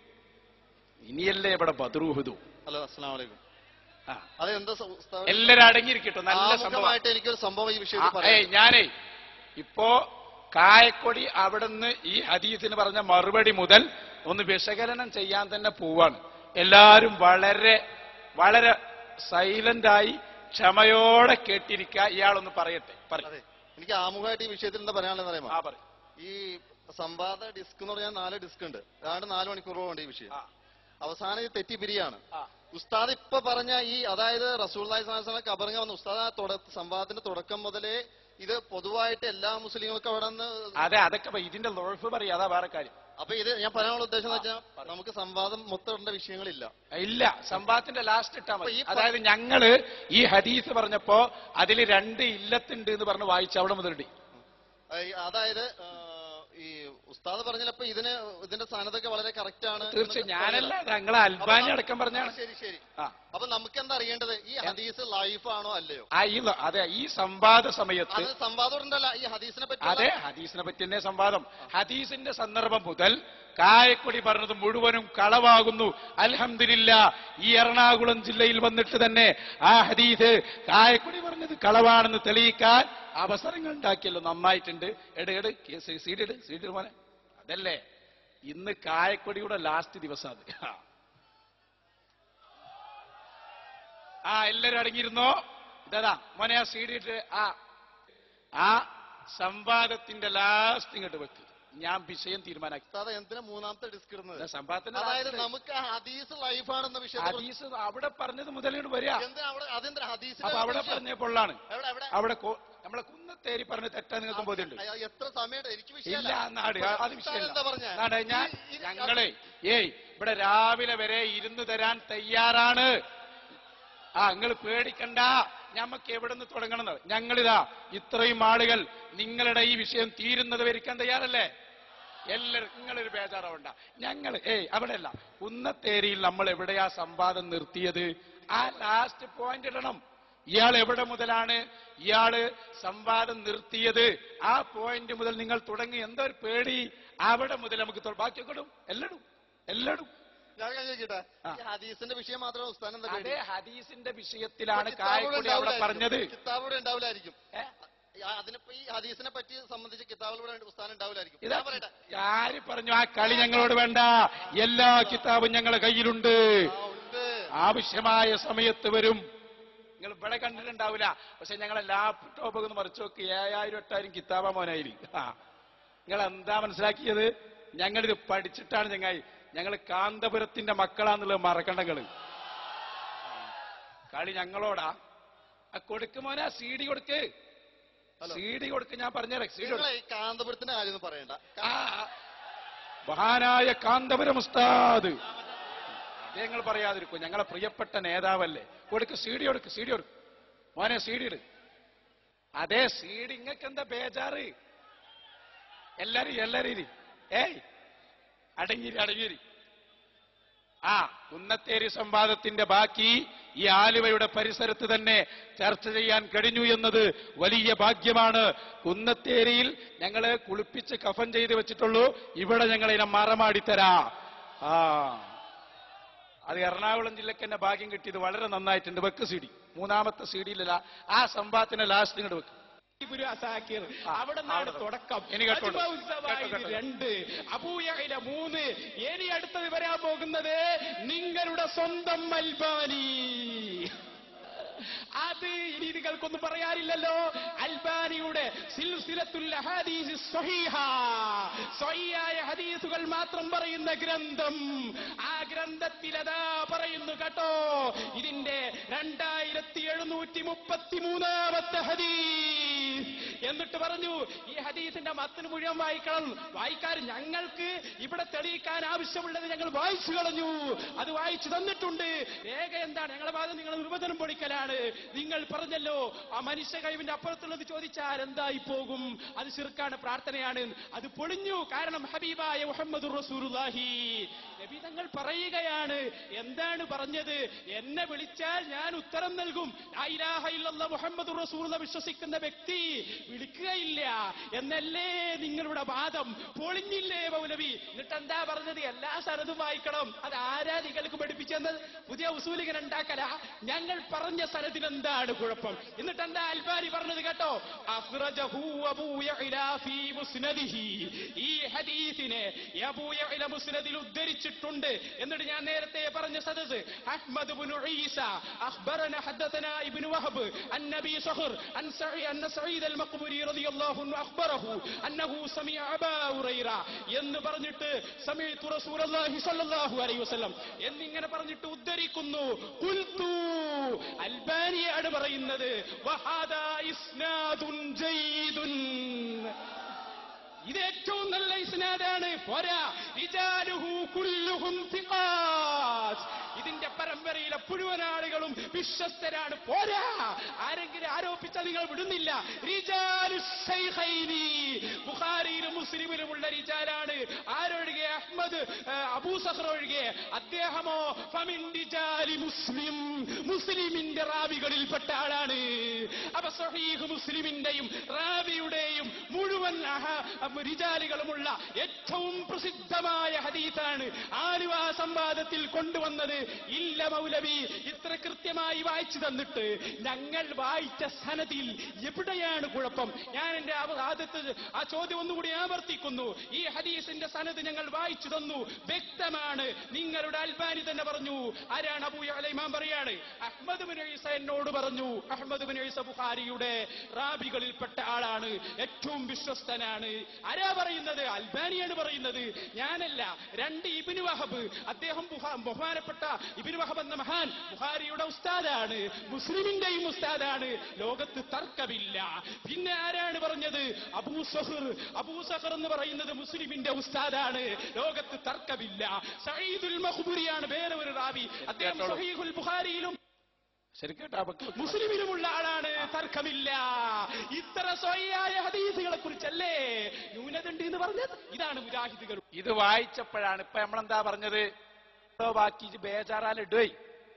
ഇനിയല്ലേ ഇവിടെ ബദ്രൂഹുദു ഹലോ അസ്സാം വലൈക്കും ആ അത് എന്താ സ- ഉസ്താദ്? എല്ലാരും അടങ്ങിയിരിക്കട്ടോ നല്ല സംഭവം ആമുഖമായിട്ട് എനിക്കൊരു സംഭവം ഈ ആ, വിഷയത്തിൽ ഏയ് പറയാം ഞാനേ ഇപ്പോ കായക്കൊടി അവിടുന്ന് ഈ ഹദീസിന് പറഞ്ഞ മറുപടി മുതൽ ഒന്ന് വിശകലനം ചെയ്യാൻ തന്നെ പോവാണ് എല്ലാരും വളരെ വളരെ സൈലന്റായി ക്ഷമയോടെ കേട്ടിരിക്കുക ഇയാളൊന്ന് പറയട്ടെ പറയും അതെ എനിക്ക് ആമുഖമായിട്ട് ഈ വിഷയത്തിൽ എന്താ പറയാനുള്ളത് അറിയാമോ ആ പറയും ഈ സംവാദ ഡിസ്ക് എന്ന് പറഞ്ഞാൽ നാല് ഡിസ്ക് ഉണ്ട് ഏതാണ്ട് നാല് മണിക്കൂറോളം ഈ വിഷയം ആ. അവസാനം ഇത് തെറ്റി പിരിയാണ് ആ. ഉസ്താദ് ഇപ്പൊ പറഞ്ഞ ഈ അതായത് റസൂൽ കബറിങ്ങ വന്ന ഉസ്താദ് ആ തുട- സംവാദത്തിന്റെ തുടക്കം മുതലേ ഇത് പൊതുവായിട്ട് എല്ലാ മുസ്ലിങ്ങൾക്കും അവിടെ നിന്ന് അതെ അതൊക്കെ ഇപ്പൊ ഇതിന്റെ ലോഴഫ് പറയും അതാ വേറെ കാര്യം അപ്പൊ ഇത് ഞാൻ പറയാനുള്ള ഉദ്ദേശം എന്ന് വെച്ചാൽ നമുക്ക് സംവാദം മൊത്തം ഇടേണ്ട വിഷയങ്ങളില്ല ഇല്ല സംഭവത്തിന്റെ ലാസ്റ്റ് ഇട്ടാ മതി അപ്പൊ ഈ പ- അതായത് ഞങ്ങള് ഈ ഹദീസ് പറഞ്ഞപ്പോ അതിൽ രണ്ട് ഇല്ലത്തുണ്ട് എന്ന് പറഞ്ഞ് വായിച്ചു അവിടെ മുതലുണ്ട് ആ, ഈ അതായത് ആ, ഈ ഉസ്താദ് പറഞ്ഞപ്പോ ഇതിന് ഇതിന്റെ സ്ഥാനത്തൊക്കെ വളരെ കറക്റ്റ് ആണ് എന്ന് തീർച്ചയായും ഞാനല്ല പറഞ്ഞതാണ്. ഞങ്ങളെ അൽബാനി അപ്പൊ അടക്കം പറഞ്ഞാണ് ആ, ശരി ശരി ആ അപ്പൊ നമുക്ക് എന്താ അറിയേണ്ടത് ഈ ഹദീസ് ലൈഫ് ആണോ അല്ലയോ ആ ഈ ല- അതെ ഈ സംവാദ സമയത്ത് അത് സംവാദം ഉണ്ടല്ല ഈ ഹദീസിനെ പറ്റി അതെ ഹദീസിനെ പറ്റി തന്നെ സംവാദം ഹദീസിന്റെ സന്ദർഭം മുതൽ കായക്കൊടി പറഞ്ഞത് മുഴുവനും കളവാകുന്നു അൽഹംദുലില്ല ഈ എറണാകുളം ജില്ലയിൽ വന്നിട്ട് തന്നെ ആ ഹദീസ് കായക്കൊടി പറഞ്ഞത് കളവാണെന്ന് തെളിയിക്കാൻ അവസരങ്ങൾ ഉണ്ടാക്കിയല്ലോ നന്നായിട്ടുണ്ട് എട് എട് സീഡ് ഇട് സീഡ് മോനെ അതല്ലേ ഇന്ന് കായക്കൊടിയുടെ ലാസ്റ്റ് ദിവസം അത് ആ. ആ എല്ലാരും അടങ്ങിയിരുന്നോ ഇതാ മോനെ ആ സീഡിട്ട് ആ ആ സംവാദത്തിന്റെ ലാസ്റ്റ് ഇങ്ങോട്ട് വെക്ക് ഞാൻ വിഷയം തീരുമാനാക്കി ഉസ്താദ് എന്തിനാ മൂന്നാമത്തെ ഡിസ്ക് ഇടുന്നത് ഇതാ സംവാദത്തിന്റെ അതായത് last. നമുക്ക് ആ ഹദീസ് ലൈഫ് ആണെന്ന വിഷയത്തെ കുറിച്ച് ഹദീസ് അവിടെ പറഞ്ഞത് മുതൽ ഇങ്ങോട്ട് വരിക എന്തിനാ അവിടെ അതെന്താ ഹദീസിനെ അപ്പൊ അവിടെ വിഷയം? പറഞ്ഞ പൊള്ളാണ് എവിടെ എവിടെ അവിടെ കോ- നമ്മളെ കുന്നത്തേരി പറഞ്ഞ തെറ്റാ നിങ്ങൾക്ക് ബോധ്യമുണ്ട് അയ്യ, എത്ര സമയം എനിക്ക് ഇല്ല വിഷയമല്ല നാട് ഉസ്താദ് അത് വിഷയമല്ല എന്താ പറഞ്ഞേ? നാട് ഞാൻ ഈ- ഈ- ഞങ്ങളെ ഏയ് ഇവിടെ രാവിലെ വരെ ഇരുന്ന് തരാൻ തയ്യാറാണ് ആ നിങ്ങൾ പേടിക്കണ്ട ഞമ്മക്ക് എവിടെ നിന്ന് തുടങ്ങണം ഞങ്ങളിതാ ഇത്രയും ആളുകൾ നിങ്ങളുടെ ഈ വിഷയം തീരുന്നത് വരിക്കാൻ തയ്യാറല്ലേ എല്ലാവരും നിങ്ങളൊരു ബേജാറാവണ്ട ഞങ്ങൾ ഏയ് അവിടെയല്ല കുന്നത്തേരിയിൽ നമ്മൾ എവിടെയാ സംവാദം നിർത്തിയത് ആ ലാസ്റ്റ് പോയിന്റ് ഇടണം ഇയാൾ എവിടെ മുതലാണ് ഇയാള് സംവാദം നിർത്തിയത് ആ പോയിന്റ് മുതൽ നിങ്ങൾ തുടങ്ങി എന്താ ഒരു പേടി അവിടെ മുതൽ നമുക്ക് തൊ- ബാക്കിയൊക്കെ ഇടും എല്ലടും എല്ലടും ഞാൻ ചോദിക്കട്ടെ ആ. ഈ ഹദീസിന്റെ വിഷയം മാത്രമേ ഉസ്താദ് എന്താ പേടി? അതേ ഹദീസിന്റെ വിഷയത്തിലാണ് ഇപ്പൊ കിതാബുകൾ കായക്കൊടി അവിടെ ഉണ്ടാവില്ലായിരിക്കും. പറഞ്ഞത് കിതാബുകൾ ഉണ്ടാവില്ലായിരിക്കും ഏ? ആ, അതിനിപ്പോ ഈ ഹദീസിനെ പറ്റി സംബന്ധിച്ച് കിതാബുകൾ ഉസ്താദ് ഉണ്ടാവില്ലായിരിക്കും ഇതാ ഞാൻ പറയട്ടെ ആര് പറഞ്ഞു ആ കളി ഞങ്ങളോട് വേണ്ട എല്ലാ കിതാബും ഞങ്ങളെ കയ്യിലുണ്ട് ആ, ഉണ്ട് ആവശ്യമായ സമയത്ത് വരും നിങ്ങൾ ഇവിടെ കണ്ടിട്ടുണ്ടാവില്ല പക്ഷെ ഞങ്ങളെ ലാപ്ടോപ്പ് ഒന്ന് മറിച്ചു നോക്കി ഏഴായിരം എട്ടായിരം കിതാബ മോനായിരിക്കും ആ നിങ്ങൾ എന്താ മനസ്സിലാക്കിയത് ഞങ്ങളിത് പഠിച്ചിട്ടാണ് ചങ്ങായി ഞങ്ങൾ കാന്തപുരത്തിന്റെ മക്കളാന്നുള്ളത് മറക്കണ്ട നിങ്ങള് കളി ഞങ്ങളോടാ ആ കൊടുക്ക് മോനെ സി ഡി കൊടുക്ക് ഹലോ. സി ഡി കൊടുക്ക് ഞാൻ പറഞ്ഞുതരാം സി ഡി നിങ്ങളെ ഈ കാന്തപുരത്തിന്റെ കാര്യമൊന്നും പറയണ്ട ആ, മഹാനായ കാന്തപുരം ഉസ്താദ് ഞങ്ങൾ പറയാതിരിക്കും ഞങ്ങളെ പ്രിയപ്പെട്ട നേതാവല്ലേ കൊടുക്ക് സി ഡി കൊടുക്ക് സി ഡി കൊടുക്ക് മോനെ സി ഡി ഇട് അതെ സി ഡി ഇങ്ങക്ക് എന്താ ബേജാറ് എല്ലാരും എല്ലാരും ഇരി ഏയ് അടങ്ങിരി അടങ്ങിരി ആ കുന്നത്തേരി സംവാദത്തിന്റെ ബാക്കി ഈ ആലുവയുടെ പരിസരത്ത് തന്നെ ചർച്ച ചെയ്യാൻ കഴിഞ്ഞു എന്നത് വലിയ ഭാഗ്യമാണ് കുന്നത്തേരിയിൽ ഞങ്ങള് കുളിപ്പിച്ച് കഫൻ ചെയ്ത് വെച്ചിട്ടുള്ളൂ ഇവിടെ ഞങ്ങൾ ഇതിനെ മറമാടിത്തരാ ആ അത് എറണാകുളം ജില്ലക്ക് തന്നെ ഭാഗ്യം കിട്ടിയത് വളരെ നന്നായിട്ടുണ്ട് വെക്ക് സി ഡി മൂന്നാമത്തെ സി ഡിയിലല്ല ആ സംവാദത്തിന്റെ ലാസ്റ്റ് ഇങ്ങോട്ട് വെക്ക് അവിടെ നിന്നാണ് തുടക്കം ഇനി കേട്ടോളൂ. അജ്മ ഉത്സവായി കേട്ടോ, കേട്ടോ. രണ്ട് അബൂയയില മൂന്ന് ഇനി അടുത്തത് വരാൻ പോകുന്നത് നിങ്ങളുടെ സ്വന്തം മൽബാനി അത് ഇനി നിങ്ങൾക്കൊന്നും പറയാനില്ലല്ലോ അൽബാനിയുടെ സിൽസിലത്തുൽ അഹാദീസ് സ്വഹീഹ സ്വഹിയായ ഹദീസുകൾ മാത്രം പറയുന്ന ഗ്രന്ഥം ആ ഗ്രന്ഥത്തിൽ അതാ പറയുന്നു കേട്ടോ ഇതിന്റെ രണ്ടായിരത്തി എഴുന്നൂറ്റി മുപ്പത്തി മൂന്നാമത്തെ ഹദീസ് എന്നിട്ട് പറഞ്ഞു ഈ ഹദീസിന്റെ മത്തിന് മുഴുവൻ വായിക്കണം വായിക്കാൻ ഞങ്ങൾക്ക് ഇവിടെ തെളിയിക്കാൻ ആവശ്യമുള്ളത് ഞങ്ങൾ വായിച്ചു കളഞ്ഞു അത് വായിച്ചു തന്നിട്ടുണ്ട് രേഖ എന്താണ് ഞങ്ങളെ വാദം നിങ്ങൾ നിർവചനം പൊളിക്കലാണ് നിങ്ങൾ പറഞ്ഞല്ലോ ആ മനുഷ്യ കഴിവിന്റെ അപ്പുറത്തുള്ളത് ചോദിച്ചാൽ എന്തായി പോകും അത് ശിർക്കാണ് പ്രാർത്ഥനയാണ് അത് പൊളിഞ്ഞു കാരണം ഹബീബായ മുഹമ്മദ് റസൂലുള്ളാഹി നബി തങ്ങൾ പറയുകയാണ് എന്താണ് പറഞ്ഞത് എന്നെ വിളിച്ചാൽ ഞാൻ ഉത്തരം നൽകും ലാ ഇലാഹ ഇല്ലല്ലാഹ് മുഹമ്മദ് റസൂൽ വിശ്വസിക്കുന്ന വ്യക്തി വിളിക്കുകയില്ല എന്നല്ലേ നിങ്ങളുടെ വാദം പൊളിഞ്ഞില്ലേ മൗലവി എന്നിട്ട് എന്താ പറഞ്ഞത് എല്ലാ സനതും വായിക്കണം അത് ആരാ നിങ്ങൾക്ക് പഠിപ്പിച്ചെന്നത് പുതിയ ഉസൂലികൻ ഉണ്ടാക്കല ഞങ്ങൾ പറഞ്ഞ സനത്തിന് എന്താണ് കുഴപ്പം എന്നിട്ട് എന്താ അൽബാരി പറഞ്ഞത് കേട്ടോ അഖ്റജഹു അബൂ യഅ്ല ഫീ മുസ്നദിഹി ഈ ഹദീസിനെ അബൂ യഅ്ല മുസ്നദിൽ ഉദ്ധരിച്ചിട്ടുണ്ട് എന്നിട്ട് ഞാൻ നേരത്തെ പറഞ്ഞ സദസ് അഹ്മദ് ഇബ്നു ഈസ അഖ്ബറന ഹദ്ദതന ഇബ്നു വഹബ് അൻ നബി സഹർ അൻ സഈ അൻ സഈദ് അൽ മഖ്ബൂരി റളിയല്ലാഹു അൻഹു അഖ്ബറഹു അന്നഹു സമിഅ അബാ ഹുറൈറ എന്ന് പറഞ്ഞിട്ട് സമീഅത്തു റസൂലുള്ളാഹി സ്വല്ലല്ലാഹു അലൈഹി വസല്ലം എന്നിങ്ങനെ പറഞ്ഞിട്ട് ഉദ്ധരിക്കുന്നു ഖുൽതു അൽബാനിയാണ് പറയുന്നത് വഹാദാ ഇസ്നാദുൻ ജയ്ദുൻ ഇത് ഏറ്റവും നല്ല ഇസ്നാദാണ് പോരാ റിജാലുഹു കുല്ലുഹും തിഖാത്ത്. ഇതിന്റെ പരമ്പരയിലെ മുഴുവൻ ആളുകളും വിശ്വസ്തരാണ് പോരാ ആരെങ്കിലും ആരോപിച്ചാൽ നിങ്ങൾ വിടുന്നില്ല റിജാലു ശൈഖൈനി. ബുഖാരിയിലും മുസ്ലിമിലുമുള്ള റിജാലാണ് ആരൊഴികെ അഹ്മദ് ആ, അബൂ സഹർ ഒഴികെ അദ്ദേഹമോ ഫമിൻ റിജാലി മുസ്ലിം മുസ്ലിമിന്റെ റാവികളിൽപ്പെട്ട ആളാണ് അപ്പൊ സഹീഹ് മുസ്ലിമിന്റെയും റാവിയുടെയും മുഴുവൻ അഹ- റിജാലുകളുമുള്ള ഏറ്റവും പ്രസിദ്ധമായ ഹദീസാണ് ആലുവ സംവാദത്തിൽ കൊണ്ടുവന്നത് ഇല്ല മൗലവി ഇത്ര കൃത്യമായി വായിച്ചു തന്നിട്ട് ഞങ്ങൾ വായിച്ച സനദിൽ എവിടെയാണ് കുഴപ്പം ഞാൻ എന്റെ അവ- ആദ്യത്തെ ആ ചോദ്യം ഒന്നുകൂടി ആവർത്തിക്കുന്നു ഈ ഹദീസിന്റെ സനദ് ഞങ്ങൾ വായിച്ചു തന്നു വ്യക്തമാണ് നിങ്ങളുടെ അൽബാനി തന്നെ പറഞ്ഞു ആരാണ് അബൂ അലൈമാൻ പറയാണ് അഹ്മദ് ബിൻ ഈസ എന്നോട് പറഞ്ഞു അഹ്മദ് ബിൻ ഈസ ബുഖാരിയുടെ റാബികളിൽപ്പെട്ട ആളാണ് ഏറ്റവും വിശ്വസ്തനാണ് ആരാ പറയുന്നത് അൽബാനിയാണ് പറയുന്നത് ഞാനല്ല രണ്ട് ഇബിന് വഹബ് അദ്ദേഹം ബുഹാ- ബഹുമാനപ്പെട്ട ഇബിന് വഹബ് എന്ന മഹാൻ ബുഹാരിയുടെ ഉസ്താദാണ് മുസ്ലിമിന്റെയും ഉസ്താദാണ് ലോകത്ത് തർക്കമില്ല പിന്നെ ആരാണ് പറഞ്ഞത് അബൂ സഹർ അബൂ സഹർ എന്ന് പറയുന്നത് മുസ്ലിമിന്റെ ഉസ്താദാണ് ലോകത്ത് തർക്കമില്ല സഈദുൽ മഖ്ബുരിയാണ് വേറെ ഒരു റാവി അദ്ദേഹം കേട്ടോളൂ. സഹീഹുൽ ബുഖാരിയിലും ശരിക്കേട്ടാ മക്കൾ മുസ്ലിമിനുമുള്ള ആളാണ് തർക്കമില്ല ഇത്ര സ്വയായ ഹദീസുകളെ കുറിച്ചല്ലേ ന്യൂനതണ്ട് എന്ന് പറഞ്ഞത് ഇതാണ് മുജാഹിദുകൾ ഇത് വായിച്ചപ്പോഴാണ് ഇപ്പൊ നമ്മളെന്താ പറഞ്ഞത് ഇട്ടോ ബാക്കി ഇജ്ജ് ബേജാറാൽ ഇടുവേ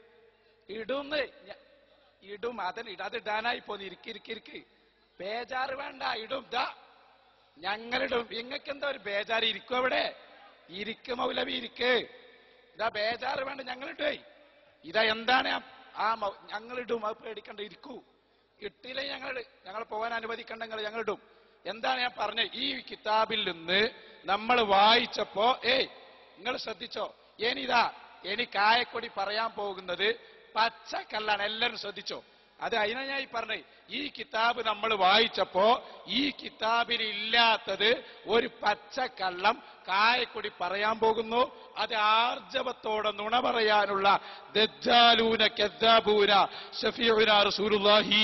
ഇടുന്ന് ഞ- ഇടും അതിന് ഇട- അത് ഇടാനായി പോന്ന് ഇരിക്ക് ഇരിക്ക് ഇരിക്ക് ബേജാറ് വേണ്ട ഇടും ദാ ഞങ്ങളിടും നിങ്ങൾക്ക് എന്താ ഒരു ബേജാറ് ഇരിക്കും അവിടെ ഇരിക്ക് മൗലവി ഇരിക്ക് ഇതാ ബേജാറ് വേണ്ട ഞങ്ങളിട്ടേ ഇതാ എന്താണ് ആ- ആ മൗ- ഞങ്ങളിടും അത് പേടിക്കണ്ട ഇരിക്കൂ ഇട്ടില്ലേ ഞങ്ങൾ ഞങ്ങൾ പോകാൻ അനുവദിക്കണ്ടെങ്കിൽ ഞങ്ങളിടും എന്താണ് ഞാൻ പറഞ്ഞത് ഈ കിതാബിൽ നിന്ന് നമ്മൾ വായിച്ചപ്പോ ഏയ് നിങ്ങൾ ശ്രദ്ധിച്ചോ ഇനിതാ ഇനി കായക്കൊടി പറയാൻ പോകുന്നത് പച്ചക്കല്ലാണ് എല്ലാവരും ശ്രദ്ധിച്ചോ അത് അതിനാ ഞാൻ ഈ പറഞ്ഞത് ഈ കിതാബ് നമ്മൾ വായിച്ചപ്പോ ഈ കിതാബിൽ ഇല്ലാത്തത് ഒരു പച്ചക്കള്ളം കായക്കൊടി പറയാൻ പോകുന്നു അത് ആർജവത്തോടെ നുണ പറയാനുള്ള ദജ്ജാലൂന കെദ്ദാബൂന ഷഫീഉന റസൂലുള്ളാഹി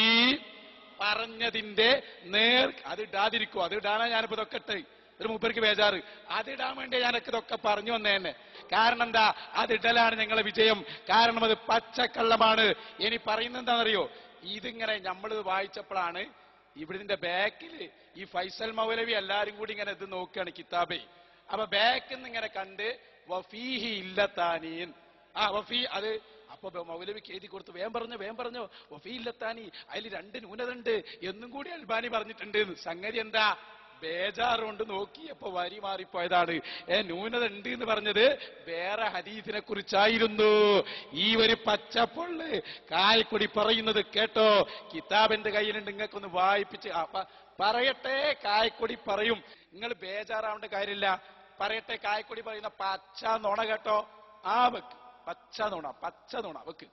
പറഞ്ഞതിന്റെ നേർ അത് ഇടാതിരിക്കും അത് ഇടാനാ ഞാനിപ്പോ ഇതൊക്കെ ഇട്ടേ ഒരു മൂപ്പർക്ക് ബേജാറ് അതിടാൻ വേണ്ടി ഞാനൊക്കെ ഇതൊക്കെ പറഞ്ഞു വന്നേന്നെ കാരണം എന്താ അതിടലാണ് ഞങ്ങളെ വിജയം കാരണം അത് പച്ചക്കള്ളമാണ് ഇനി പറയുന്നത് എന്താണെന്നറിയോ ഇതിങ്ങനെ നമ്മൾ വായിച്ചപ്പോഴാണ് ഇവിടിന്റെ ബാക്കിൽ ഈ ഫൈസൽ മൗലവി എല്ലാരും കൂടി ഇങ്ങനെ ഇത് നോക്കുകയാണ് കിതാബേ അപ്പൊ ബാക്കിൽ നിന്ന് ഇങ്ങനെ കണ്ട് വഫീഹി ഇല്ലത്താനീൻ ആ വഫീ അത് അപ്പൊ ബ- മൗലവിക്ക് എഴുതി കൊടുത്തു വേം പറഞ്ഞു വേം പറഞ്ഞു വഫീ ഇല്ലത്താനി അതിൽ രണ്ട് ന്യൂനതുണ്ട് എന്നും കൂടി അൽബാനി പറഞ്ഞിട്ടുണ്ട് എന്ന്. സംഗതി എന്താ ബേജാറുകൊണ്ട് നോക്കിയപ്പോ വരി മാറിപ്പോയതാണ് ഏ ന്യൂനത ഉണ്ട് എന്ന് പറഞ്ഞത് വേറെ ഹദീസിനെ കുറിച്ചായിരുന്നു ഈ ഒരു പച്ചപ്പൊള്ള് കായക്കൊടി പറയുന്നത് കേട്ടോ കിതാബിന്റെ കയ്യിലുണ്ട് നിങ്ങൾക്കൊന്ന് വായിപ്പിച്ച് ആ, പ- പറയട്ടെ കായക്കൊടി പറയും നിങ്ങൾ ബേജാറാവേണ്ട കാര്യമില്ല പറയട്ടെ കായക്കൊടി പറയുന്ന പച്ച നുണ കേട്ടോ ആ വെക്ക് പച്ച നുണ പച്ച നുണ വെക്ക്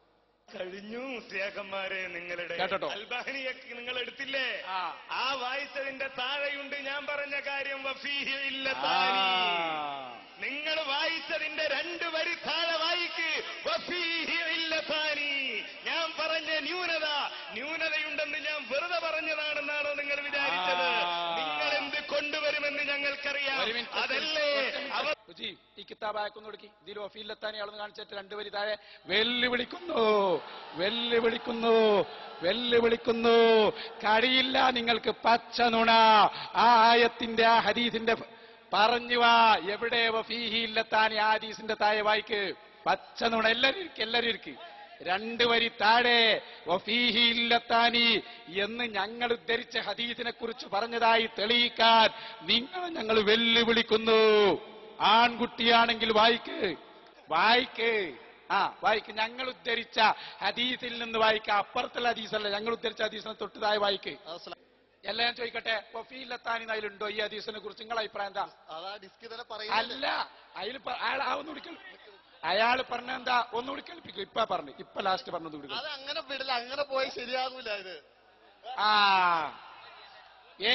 കഴിഞ്ഞു മുസ്ലിയാക്കന്മാരെ നിങ്ങളുടെ കേട്ടോ. അൽബാനിയൊക്കെ നിങ്ങൾ എടുത്തില്ലേ ആ. ആ വായിച്ചതിന്റെ താഴെയുണ്ട് ഞാൻ പറഞ്ഞ കാര്യം വഫീഹി ഇല്ല ആ. താനി. നിങ്ങൾ വായിച്ചതിന്റെ രണ്ട് വരി താഴെ വായിക്ക് വഫീഹി ഇല്ല താനി. ഞാൻ പറഞ്ഞ ന്യൂനത ന്യൂനതയുണ്ടെന്ന് ഞാൻ വെറുതെ പറഞ്ഞതാണെന്നാണോ നിങ്ങൾ വിചാരിച്ചത് ആ. നിങ്ങൾ എന്ത് കൊണ്ടുവരുമെന്ന് ഞങ്ങൾക്കറിയാം ഒരു മിനിറ്റ്, അതല്ലേ ഒറ്റ മിനിറ്റ്. അവ ഉജി, ഈ കിതാബ് അയക്കുന്നു കൊടുക്കി ഇതിൽ വഫീലെത്താൻ ആളെന്ന് കാണിച്ചിട്ട് രണ്ടുപേരി താഴെ വെല്ലുവിളിക്കുന്നു വെല്ലുവിളിക്കുന്നു വെല്ലുവിളിക്കുന്നു കഴിയില്ല നിങ്ങൾക്ക് പച്ച നുണ ആ ആയത്തിന്റെ ആ ഹദീസിന്റെ പറഞ്ഞു വാ എവിടെ വഫീഹില്ലെത്താൻ ആ ഹദീസിന്റെ താഴെ വായിക്ക് പച്ച നുണ എല്ലാരും ഇരിക്കും എല്ലാരും ഇരിക്കും രണ്ട് വരി താഴെ വഫീഹില്ലത്താനി എന്ന് ഞങ്ങൾ ഉദ്ധരിച്ച ഹദീസിനെ കുറിച്ച് പറഞ്ഞതായി തെളിയിക്കാൻ നിങ്ങൾ ഞങ്ങൾ വെല്ലുവിളിക്കുന്നു ആൺകുട്ടിയാണെങ്കിൽ വായിക്ക് വായിക്ക് ആ വായിക്ക് ഞങ്ങൾ ഉദ്ധരിച്ച ഹദീസിൽ നിന്ന് വായിക്ക അപ്പുറത്തുള്ള ഹദീസല്ല ഞങ്ങൾ ഉദ്ധരിച്ച ഹദീസിനെ തൊട്ടതായി വായിക്ക് അസ്സലാ- എല്ലാം ഞാൻ ചോദിക്കട്ടെ വഫീലത്താനി അതിലുണ്ടോ ഈ ഹദീസിനെ കുറിച്ച് നിങ്ങളെ അഭിപ്രായം എന്താ അതാ ഡിസ്ക് തന്നെ പറയുന്നത് അല്ല അതിൽ അയാൾ ആ ഒന്നുകൂടി കേൾ അയാൾ പറഞ്ഞ എന്താ ഒന്നുകൂടി കേൾപ്പിക്കും ഇപ്പൊ പറഞ്ഞു ഇപ്പൊ ലാസ്റ്റ് പറഞ്ഞത് കൂടി കേൾപ്പിക്ക്. അത് അങ്ങനെ വിടില്ല അങ്ങനെ പോയി ശരിയാകൂല ഇത് ആ ഏ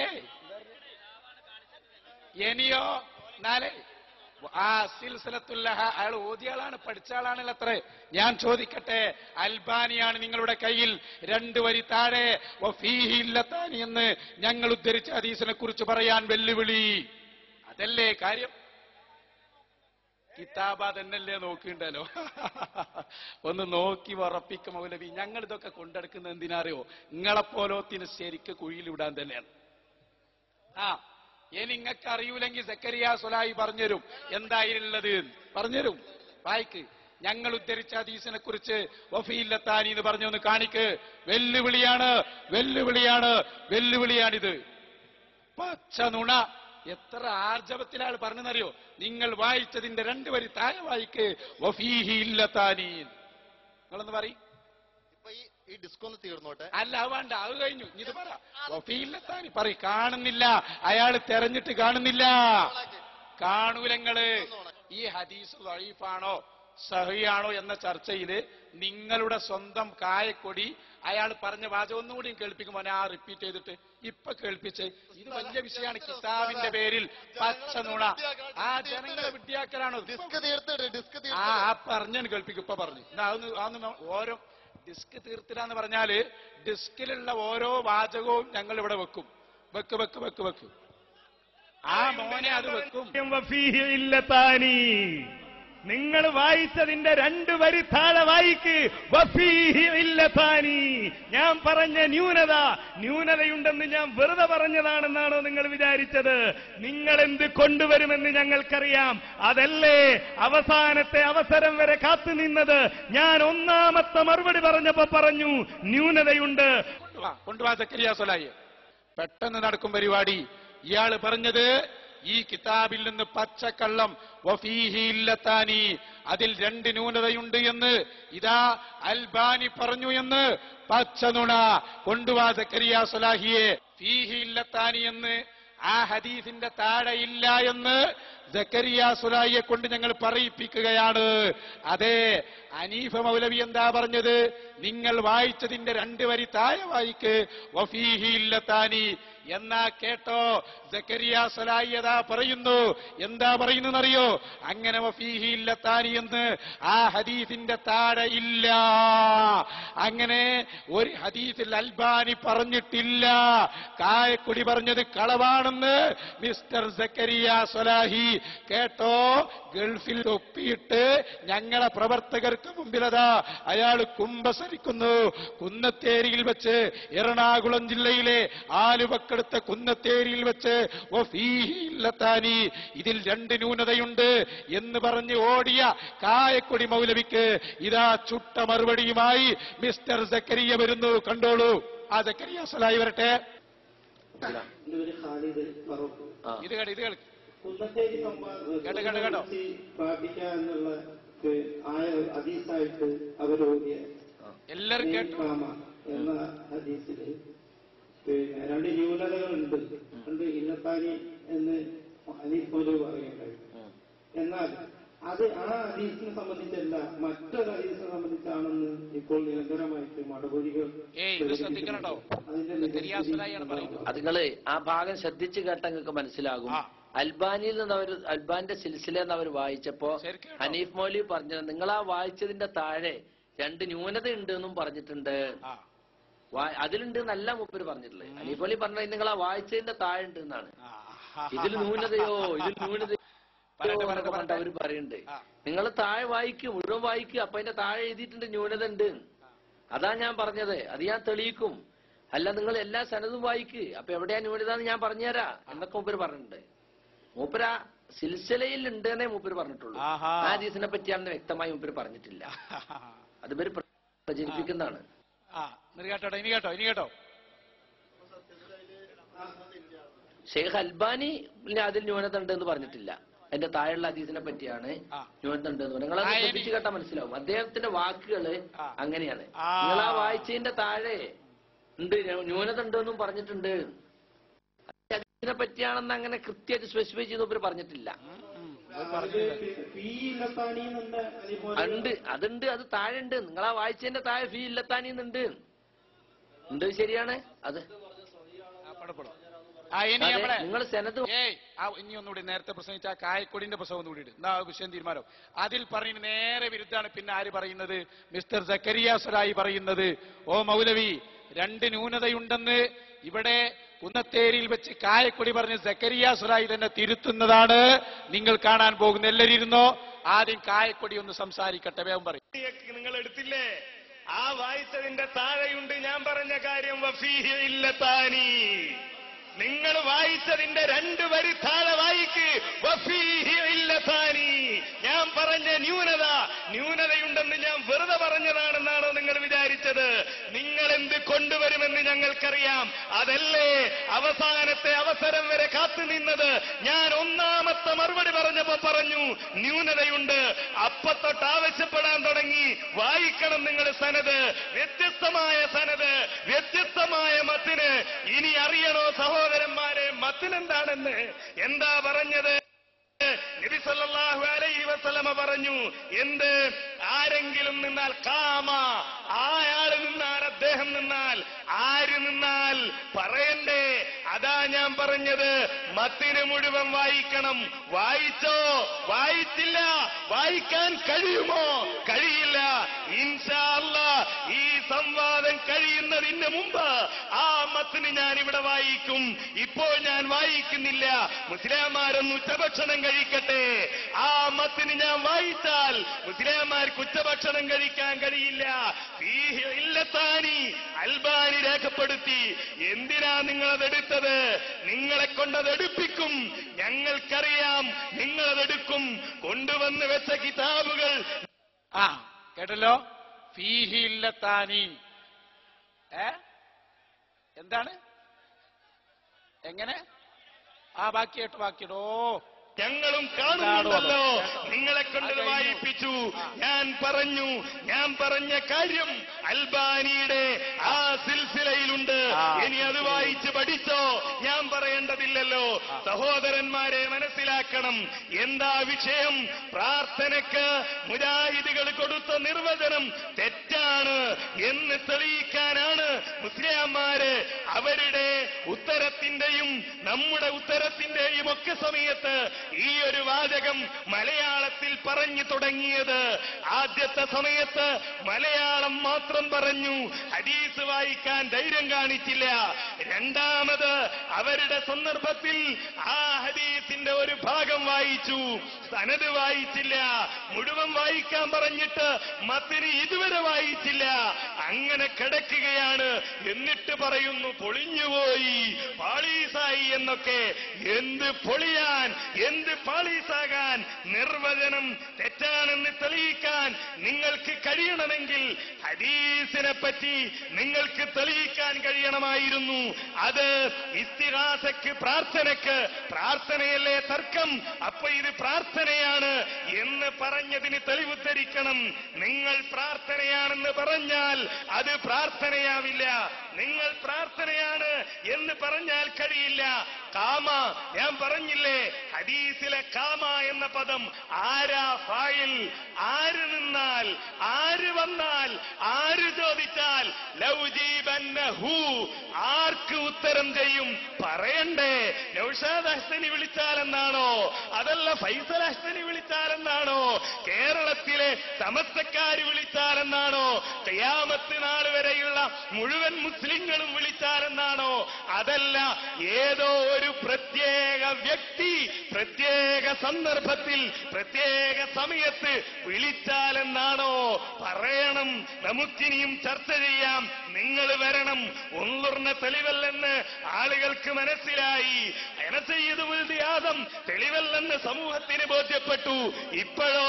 ഇനിയോ നാല് ആ സിൽസിലത്തുല്ലഹ അയാൾ ഓതിയാളാണ് പഠിച്ച ആളാണല്ലോ അത്ര ഞാൻ ചോദിക്കട്ടെ അൽബാനിയാണ് നിങ്ങളുടെ കയ്യിൽ രണ്ട് വരി താഴെ വഫീഹില്ലത്താനി എന്ന് ഞങ്ങൾ ഉദ്ധരിച്ച ഹദീസിനെ കുറിച്ച് പറയാൻ വെല്ലുവിളി അതല്ലേ കാര്യം കിതാബ തന്നെയല്ലേ നോക്കിണ്ടല്ലോ ഒന്ന് നോക്കി ഉറപ്പിക്കും മൗലവി ഞങ്ങൾ ഇതൊക്കെ കൊണ്ടെടുക്കുന്നത് എന്തിനറിയോ നിങ്ങളെപ്പോലോത്തിന് ശരിക്ക് കുഴിയിൽ വിടാൻ തന്നെയാണ് ആ ഇനി നിങ്ങൾക്ക് അറിയൂലെങ്കിൽ സക്കരിയ സുലായി പറഞ്ഞുതരും എന്തായിരുന്നത് പറഞ്ഞുതരും വായിക്ക് ഞങ്ങൾ ഉദ്ധരിച്ച ഹദീസിനെ കുറിച്ച് വഫീല്ലത്താനി എന്ന് പറഞ്ഞു ഒന്ന് കാണിക്ക് വെല്ലുവിളിയാണ് വെല്ലുവിളിയാണ് വെല്ലുവിളിയാണിത് പച്ച നുണ എത്ര ആർജവത്തിലാണ് പറഞ്ഞെന്നറിയോ നിങ്ങൾ വായിച്ചതിന്റെ രണ്ട് വരി താഴെ വായിക്ക് വഫീഹി ഇല്ലത്താനി നിങ്ങളൊന്ന് പറയും ഇപ്പൊ ഈ ഈ ഡിസ്ക് ഒന്ന് തീർന്നോട്ടെ അല്ല അത് വേണ്ട അത് കഴിഞ്ഞു ഇനി ഇത് പറ വഫീല്ലത്താനി പറ കാണുന്നില്ല അയാൾ തെരഞ്ഞിട്ട് കാണുന്നില്ല കാണൂലങ്ങള് ഈ ഹദീസ് വഴീഫാണോ സഹിയാണോ എന്ന ചർച്ചയില് നിങ്ങളുടെ സ്വന്തം കായക്കൊടി അയാൾ പറഞ്ഞ വാചകം ഒന്നുകൂടി കേൾപ്പിക്കുമോ ഞാൻ ആ റിപ്പീറ്റ് ചെയ്തിട്ട് ഇപ്പൊ കേൾപ്പിച്ച് ഇത് വലിയ വിഷയമാണ് കിതാബിന്റെ പേരിൽ പച്ച നുണ ആ ജനങ്ങളെ വിദ്യാക്കലാണോ ഡിസ്ക് തീർത്തിട്ട് ഡിസ്ക് ആ തീർത്തിട്ട് ആ പറഞ്ഞു കേൾപ്പിക്കും ഇപ്പൊ പറഞ്ഞു എന്നാ അതൊന്ന് അതൊന്ന് ഓരോ ഡിസ്ക് തീർത്തിടാന്ന് പറഞ്ഞാല് ഡിസ്കിലുള്ള ഓരോ വാചകവും ഞങ്ങൾ ഇവിടെ വെക്കും വെക്ക് വെക്ക് വെക്ക് വെക്ക് ആ മോനെ അത് വെക്കും വഫീഹി ഇല്ലത്താനി നിങ്ങൾ വായിച്ചതിന്റെ രണ്ട് വരി താഴെ വായിക്ക് വഫീഹി ഇല്ലത്താനി ഞാൻ പറഞ്ഞ ന്യൂനത ന്യൂനതയുണ്ടെന്ന് ഞാൻ വെറുതെ പറഞ്ഞതാണെന്നാണോ നിങ്ങൾ വിചാരിച്ചത് നിങ്ങൾ എന്ത് കൊണ്ടുവരുമെന്ന് ഞങ്ങൾക്കറിയാം അതല്ലേ അവസാനത്തെ അവസരം വരെ കാത്തുനിന്നത് ഞാൻ ഒന്നാമത്തെ മറുപടി പറഞ്ഞപ്പോ പറഞ്ഞു ന്യൂനതയുണ്ട് കൊണ്ടുവാ കൊണ്ടുവാ സക്കരിയ സൊലായി പെട്ടെന്ന് നടക്കും പരിപാടി ഇയാള് പറഞ്ഞത് ഈ കിതാബിൽ നിന്ന് പച്ചക്കള്ളം വഫീഹി ഇല്ലത്താനി അതിൽ രണ്ട് ന്യൂനതയുണ്ട് എന്ന് ഇതാ അൽബാനി പറഞ്ഞു എന്ന് പച്ചനുണ കൊണ്ടുവാ സക്കരിയ സൊലാഹിയെ ഫീഹി ഇല്ലത്താനി എന്ന് ആ ഹദീസിന്റെ താഴെ ഇല്ല എന്ന് ജക്കരിയ സുലായിയെ കൊണ്ട് ഞങ്ങൾ പറയിപ്പിക്കുകയാണ് അതെ അനീഫ മൗലവി എന്താ പറഞ്ഞത് നിങ്ങൾ വായിച്ചതിന്റെ രണ്ട് വരി താഴെ വായിക്ക് വഫീഹി ഇല്ലത്താനി എന്നാ കേട്ടോ ജക്കരിയ സലായി അതാ പറയുന്നു എന്താ പറയുന്നറിയോ അങ്ങനെ വഫീഹി ഇല്ലത്താനി എന്ന് ആ ഹദീസിന്റെ താഴെ ഇല്ല അങ്ങനെ ഒരു ഹദീസിൽ അൽബാനി പറഞ്ഞിട്ടില്ല കായക്കുടി പറഞ്ഞത് കളവാണെന്ന് മിസ്റ്റർ സക്കരിയ സൊലാഹി കേട്ടോ ഗൾഫിൽ ഒപ്പിയിട്ട് ഞങ്ങളെ പ്രവർത്തകർക്ക് മുമ്പിലതാ അയാൾ കുംഭസരിക്കുന്നു കുന്നത്തേരിയിൽ വെച്ച് എറണാകുളം ജില്ലയിലെ ആലുവക്കടുത്ത കുന്നത്തേരിയിൽ വെച്ച് വഫീഹില്ലത്താനി ഇതിൽ രണ്ട് ന്യൂനതയുണ്ട് എന്ന് പറഞ്ഞ് ഓടിയ കായക്കൊടി മൗലവിക്ക് ഇതാ ചുട്ട മറുപടിയുമായി മിസ്റ്റർ സക്കരിയ വരുന്നു കണ്ടോളൂ ആ സക്കരിയ സലായി വരട്ടെ എൻ്റെ പേര് ഖാലിദ് ഫറൂഖ് ഇത് കേട് ഇത് കേൾക്ക് കുന്നത്തേരി കേട്ടോ, കേട്ടോ, കേട്ടോ. പ്രാപിക്ക എന്നുള്ള ഒരു ആയ ഹദീസായിട്ട് അവരോധിയ എല്ലാരും കേട്ടു കാമ എന്ന ഹദീസിൽ പിന്നെ രണ്ട് ന്യൂനതകളുണ്ട് രണ്ട് ഇന്നത്താനി എന്ന് ഹനീഫ് മോലു പറയുന്നുണ്ടായി എന്നാൽ അത് ആ ഹദീസിനെ സംബന്ധിച്ചല്ല മറ്റൊരു ഹദീസിനെ സംബന്ധിച്ചാണെന്ന് ഇപ്പോൾ നിരന്തരമായിട്ട് മടപൊഴികൾ ഏയ് ഇത് ശ്രദ്ധിക്കണട്ടോ അതിന്റെ തെരിയാസലായാണ് പറയുന്നത് അത് നിങ്ങള് ആ ഭാഗം ശ്രദ്ധിച്ച് കേട്ട നിങ്ങൾക്ക് മനസ്സിലാകും ആ. അൽബാനിയിൽ നിന്ന് അവർ അൽബാന്റെ സിൽസില എന്ന് അവർ വായിച്ചപ്പോ ശരിക്കും കേട്ടോ. ഹനീഫ് മൗലി പറഞ്ഞത് നിങ്ങൾ ആ വായിച്ചതിന്റെ താഴെ രണ്ട് ന്യൂനത ഉണ്ട് എന്നും പറഞ്ഞിട്ടുണ്ട് ആ വാ- അതിലുണ്ട് എന്നല്ല മൂപ്പര് പറഞ്ഞിട്ടുള്ളത് ഹനീഫ് മൗലി പറഞ്ഞത് നിങ്ങൾ ആ വായിച്ചതിന്റെ താഴെ ഉണ്ട് എന്നാണ് ആ. ഇതിൽ ന്യൂനതയോ ഇതിൽ ന്യൂനതയോ പറയട്ടെ, എന്നൊക്കെ പറയട്ടെ, പറഞ്ഞിട്ട് അവര് പറയുന്നുണ്ട് ആ. നിങ്ങൾ താഴെ വായിക്കും മുഴുവൻ വായിക്കും അപ്പൊ അതിന്റെ താഴെ എഴുതിയിട്ടുണ്ട് ന്യൂനത ഉണ്ട് അതാ ഞാൻ പറഞ്ഞത് അത് ഞാൻ തെളിയിക്കും അല്ല നിങ്ങൾ എല്ലാ സനതും വായിക്ക് അപ്പൊ എവിടെയാ ന്യൂനത എന്ന് ഞാൻ പറഞ്ഞുതരാ എന്നൊക്കെ മൂപ്പര് പറഞ്ഞിട്ടുണ്ട് മൂപ്പര സിൽസിലയിൽ ഉണ്ട് എന്നേ മൂപ്പര് പറഞ്ഞിട്ടുള്ളൂ ആഹാ. ആ ഹദീസിനെ പറ്റിയാണെന്ന് വ്യക്തമായി മൂപ്പര് പറഞ്ഞിട്ടില്ല അത് ഇവര് പ്ര- പ്രചരിപ്പിക്കുന്നതാണ് ആ ഇനി കേട്ടോ ഇനി കേട്ടോ ഇനി കേട്ടോ ഷെയ്ഖ് അൽബാനി അതിൽ ന്യൂനത ഉണ്ട് എന്ന് പറഞ്ഞിട്ടില്ല അതിന്റെ താഴെയുള്ള ഹദീസിനെ പറ്റിയാണ് ആ. ന്യൂനത ഉണ്ട് എന്ന് പറഞ്ഞത് നിങ്ങൾ ആ, അത് ഇനി- ശ്രദ്ധിച്ചു കേട്ടാൽ മനസ്സിലാവും അദ്ദേഹത്തിന്റെ വാക്കുകള് ആ. അങ്ങനെയാണ് ആ. നിങ്ങൾ ആ വായിച്ചതിന്റെ താഴെ ഉണ്ട് ന്യൂനത ഉണ്ട് എന്നും പറഞ്ഞിട്ടുണ്ട് അതിനെ പറ്റിയാണെന്ന് അങ്ങനെ കൃത്യമായിട്ട് സ്പെസിഫൈ ചെയ്ത് ഇവർ പറഞ്ഞിട്ടില്ല ഫീ ഇല്ലത്താണി എന്നുണ്ട് അതേപോലെ ഉണ്ട് അതുണ്ട് അത് താഴെ ഉണ്ട് നിങ്ങൾ ആ വായിച്ചതിന്റെ താഴെ ഫീ ഇല്ലത്താനിന്നുണ്ട് ഉണ്ട് ശരിയാണ് അത് ആ, പെടപ്പെടും. ആ ഇനി അതെ, നമ്മുടെ നിങ്ങൾ സെനത് ഏയ് ആ ഇനി ഒന്നുകൂടി നേരത്തെ പ്രസംഗിച്ച ആ കായക്കൊടിന്റെ പ്രസവം ഒന്നുകൂടി ഇട്. എന്നാ ആ വിഷയം തീരുമാനം അതിൽ പറയുന്ന നേരെ വിരുദ്ധാണ് പിന്നെ ആര് പറയുന്നത് മിസ്റ്റർ സക്കരിയാസരായി പറയുന്നത് ഓ മൗലവി രണ്ട് ന്യൂനതയുണ്ടെന്ന് ഇവിടെ കുന്നത്തേരിയിൽ വെച്ച് കായക്കൊടി പറഞ്ഞ് സക്കരിയാസരായി തന്നെ തിരുത്തുന്നതാണ് നിങ്ങൾ കാണാൻ പോകുന്ന എല്ലാവരും ഇരുന്നോ ആദ്യം കായക്കൊടി ഒന്ന് സംസാരിക്കട്ടെ വേഗം പറയും ിയൊക്കെ നിങ്ങൾ എടുത്തില്ലേ ആ വായിച്ചതിന്റെ താഴെയുണ്ട് ഞാൻ പറഞ്ഞ കാര്യം വഫീഹി ഇല്ലത്താനി നിങ്ങൾ വായിച്ചതിന്റെ രണ്ട് വരി താഴെ വായിക്ക് വഫീഹി ഇല്ലത്താനി ഞാൻ പറഞ്ഞ ന്യൂനത ന്യൂനതയുണ്ടെന്ന് ഞാൻ വെറുതെ പറഞ്ഞതാണെന്നാണോ നിങ്ങൾ വിചാരിച്ചത് നിങ്ങൾ എന്ത് കൊണ്ടുവരുമെന്ന് ഞങ്ങൾക്കറിയാം അതല്ലേ അവസാനത്തെ അവസരം വരെ കാത്തു നിന്നത് ഞാൻ ഒന്നാമത്തെ മറുപടി പറഞ്ഞപ്പോ പറഞ്ഞു ന്യൂനതയുണ്ട് അപ്പത്തൊട്ട് ആവശ്യപ്പെടാൻ തുടങ്ങി വായിക്കണം നിങ്ങൾ സനത് വ്യത്യസ്തമായ സനത് വ്യത്യസ്തമായ മത്തിന് ഇനി അറിയണോ സഹോദരന്മാരെ മത്തിനെന്താണെന്ന് എന്താ പറഞ്ഞത് നബി സല്ലല്ലാഹു അലൈഹി വസല്ലമ പറഞ്ഞു എന്ത് ആരെങ്കിലും നിന്നാൽ കാമ ആയാള് നിന്നാൽ അദ്ദേഹം നിന്നാൽ ആര് നിന്നാൽ പറയണ്ടേ അതാ ഞാൻ പറഞ്ഞത് മത്തിന് മുഴുവൻ വായിക്കണം വായിച്ചോ വായിച്ചില്ല വായിക്കാൻ കഴിയുമോ കഴിയില്ല ഇൻഷാ അല്ലാ ഈ സംവാദം കഴിയുന്നതിന് മുമ്പ് ആ മത്തിന് ഞാൻ ഇവിടെ വായിക്കും ഇപ്പോൾ ഞാൻ വായിക്കുന്നില്ല മുസ്ലിംമാരൊന്ന് ഉച്ചഭക്ഷണം കഴിക്കട്ടെ ആ മത്തിന് ഞാൻ വായിച്ചാൽ മുസ്ലിംമാർക്ക് ഉച്ചഭക്ഷണം കഴിക്കാൻ കഴിയില്ല ഫീഹി ഇല്ലത്താനി അൽബാനി രേഖപ്പെടുത്തി എന്തിനാ നിങ്ങളതെടുത്തത് നിങ്ങളെ കൊണ്ടതെടുപ്പിക്കും ഞങ്ങൾക്കറിയാം നിങ്ങളതെടുക്കും കൊണ്ടുവന്ന് വെച്ച കിതാബുകൾ ആ കേട്ടല്ലോ ഫീഹില്ലത്താനി ഏ എന്താണ് എങ്ങനെ ആ ബാക്കിയായിട്ട് ബാക്കിയിടോ ഞങ്ങളും കാണുന്നുണ്ടല്ലോ നിങ്ങളെ കൊണ്ട് വായിപ്പിച്ചു ഞാൻ പറഞ്ഞു ഞാൻ പറഞ്ഞ കാര്യം അൽബാനിയുടെ ആ സിൽസിലയിലുണ്ട് ഇനി അത് വായിച്ച് പഠിച്ചോ ഞാൻ പറയേണ്ടതില്ലല്ലോ സഹോദരന്മാരെ മനസ്സിലാക്കണം എന്താ വിഷയം പ്രാർത്ഥനയ്ക്ക് മുജാഹിദുകൾ കൊടുത്ത നിർവചനം തെറ്റാണ് എന്ന് തെളിയിക്കാനാണ് മുസ്ലിംമാര് അവരുടെ ഉത്തരത്തിന്റെയും നമ്മുടെ ഉത്തരത്തിന്റെയും ഒക്കെ സമയത്ത് ഈ ഒരു വാചകം മലയാളത്തിൽ പറഞ്ഞു തുടങ്ങിയത് ആദ്യത്തെ സമയത്ത് മലയാളം മാത്രം പറഞ്ഞു ഹദീസ് വായിക്കാൻ ധൈര്യം കാണിച്ചില്ല രണ്ടാമത് അവരുടെ സന്ദർഭത്തിൽ ആ ഹദീസിന്റെ ഒരു ഭാഗം വായിച്ചു സനത് വായിച്ചില്ല മുഴുവൻ വായിക്കാൻ പറഞ്ഞിട്ട് മത്തിന് ഇതുവരെ വായിച്ചില്ല അങ്ങനെ കിടക്കുകയാണ് എന്നിട്ട് പറയുന്നു പൊളിഞ്ഞുപോയി പാളീസായി എന്നൊക്കെ എന്ത് പൊളിയാൻ എന്ത് പാളീസാകാൻ നിർവചനം തെറ്റാണെന്ന് തെളിയിക്കാൻ നിങ്ങൾക്ക് കഴിയണമെങ്കിൽ ഹദീസിനെ പറ്റി നിങ്ങൾക്ക് തെളിയിക്കാൻ കഴിയണമായിരുന്നു അത് ഇസ്തിഹാസക്ക് പ്രാർത്ഥനയ്ക്ക് പ്രാർത്ഥനയല്ലേ തർക്കം അപ്പൊ ഇത് പ്രാർത്ഥനയാണ് എന്ന് പറഞ്ഞതിന് തെളിവ് ധരിക്കണം നിങ്ങൾ പ്രാർത്ഥനയാണെന്ന് പറഞ്ഞാൽ അത് പ്രാർത്ഥനയാവില്ല നിങ്ങൾ പ്രാർത്ഥനയാണ് എന്ന് പറഞ്ഞാൽ കഴിയില്ല കാമ ഞാൻ പറഞ്ഞില്ലേ ഹദീസിലെ കാമ എന്ന പദം ആരാ ഫായിൽ ആര് നിന്നാൽ ആര് വന്നാൽ ആര് ചോദിച്ചാൽ ലൗജീബന്നഹു ആർക്ക് ഉത്തരം ചെയ്യും പറയണ്ടേ നൗഷാദ് ഹസനി വിളിച്ചാലെന്നാണോ അതല്ല ഫൈസൽ ഹസനി വിളിച്ചാലെന്നാണോ കേരളത്തിലെ സമസ്തക്കാര് വിളിച്ചാലെന്നാണോ കയാമത്ത് നാൾ വരെയുള്ള മുഴുവൻ മുസ്ലിങ്ങളും വിളിച്ചാലെന്നാണോ അതല്ല ഏതോ ഒരു പ്രത്യേക വ്യക്തി പ്രത്യേക സന്ദർഭത്തിൽ പ്രത്യേക സമയത്ത് വിളിച്ചാലെന്നാണോ പറയണം നമുക്കിനിയും ചർച്ച ചെയ്യാം നിങ്ങൾ വരണം ഒന്നുറിന തെളിവല്ലെന്ന് ആളുകൾക്ക് മനസ്സിലായി എനസെയ്തും തെളിവല്ലെന്ന് സമൂഹത്തിന് ബോധ്യപ്പെട്ടു ഇപ്പോഴോ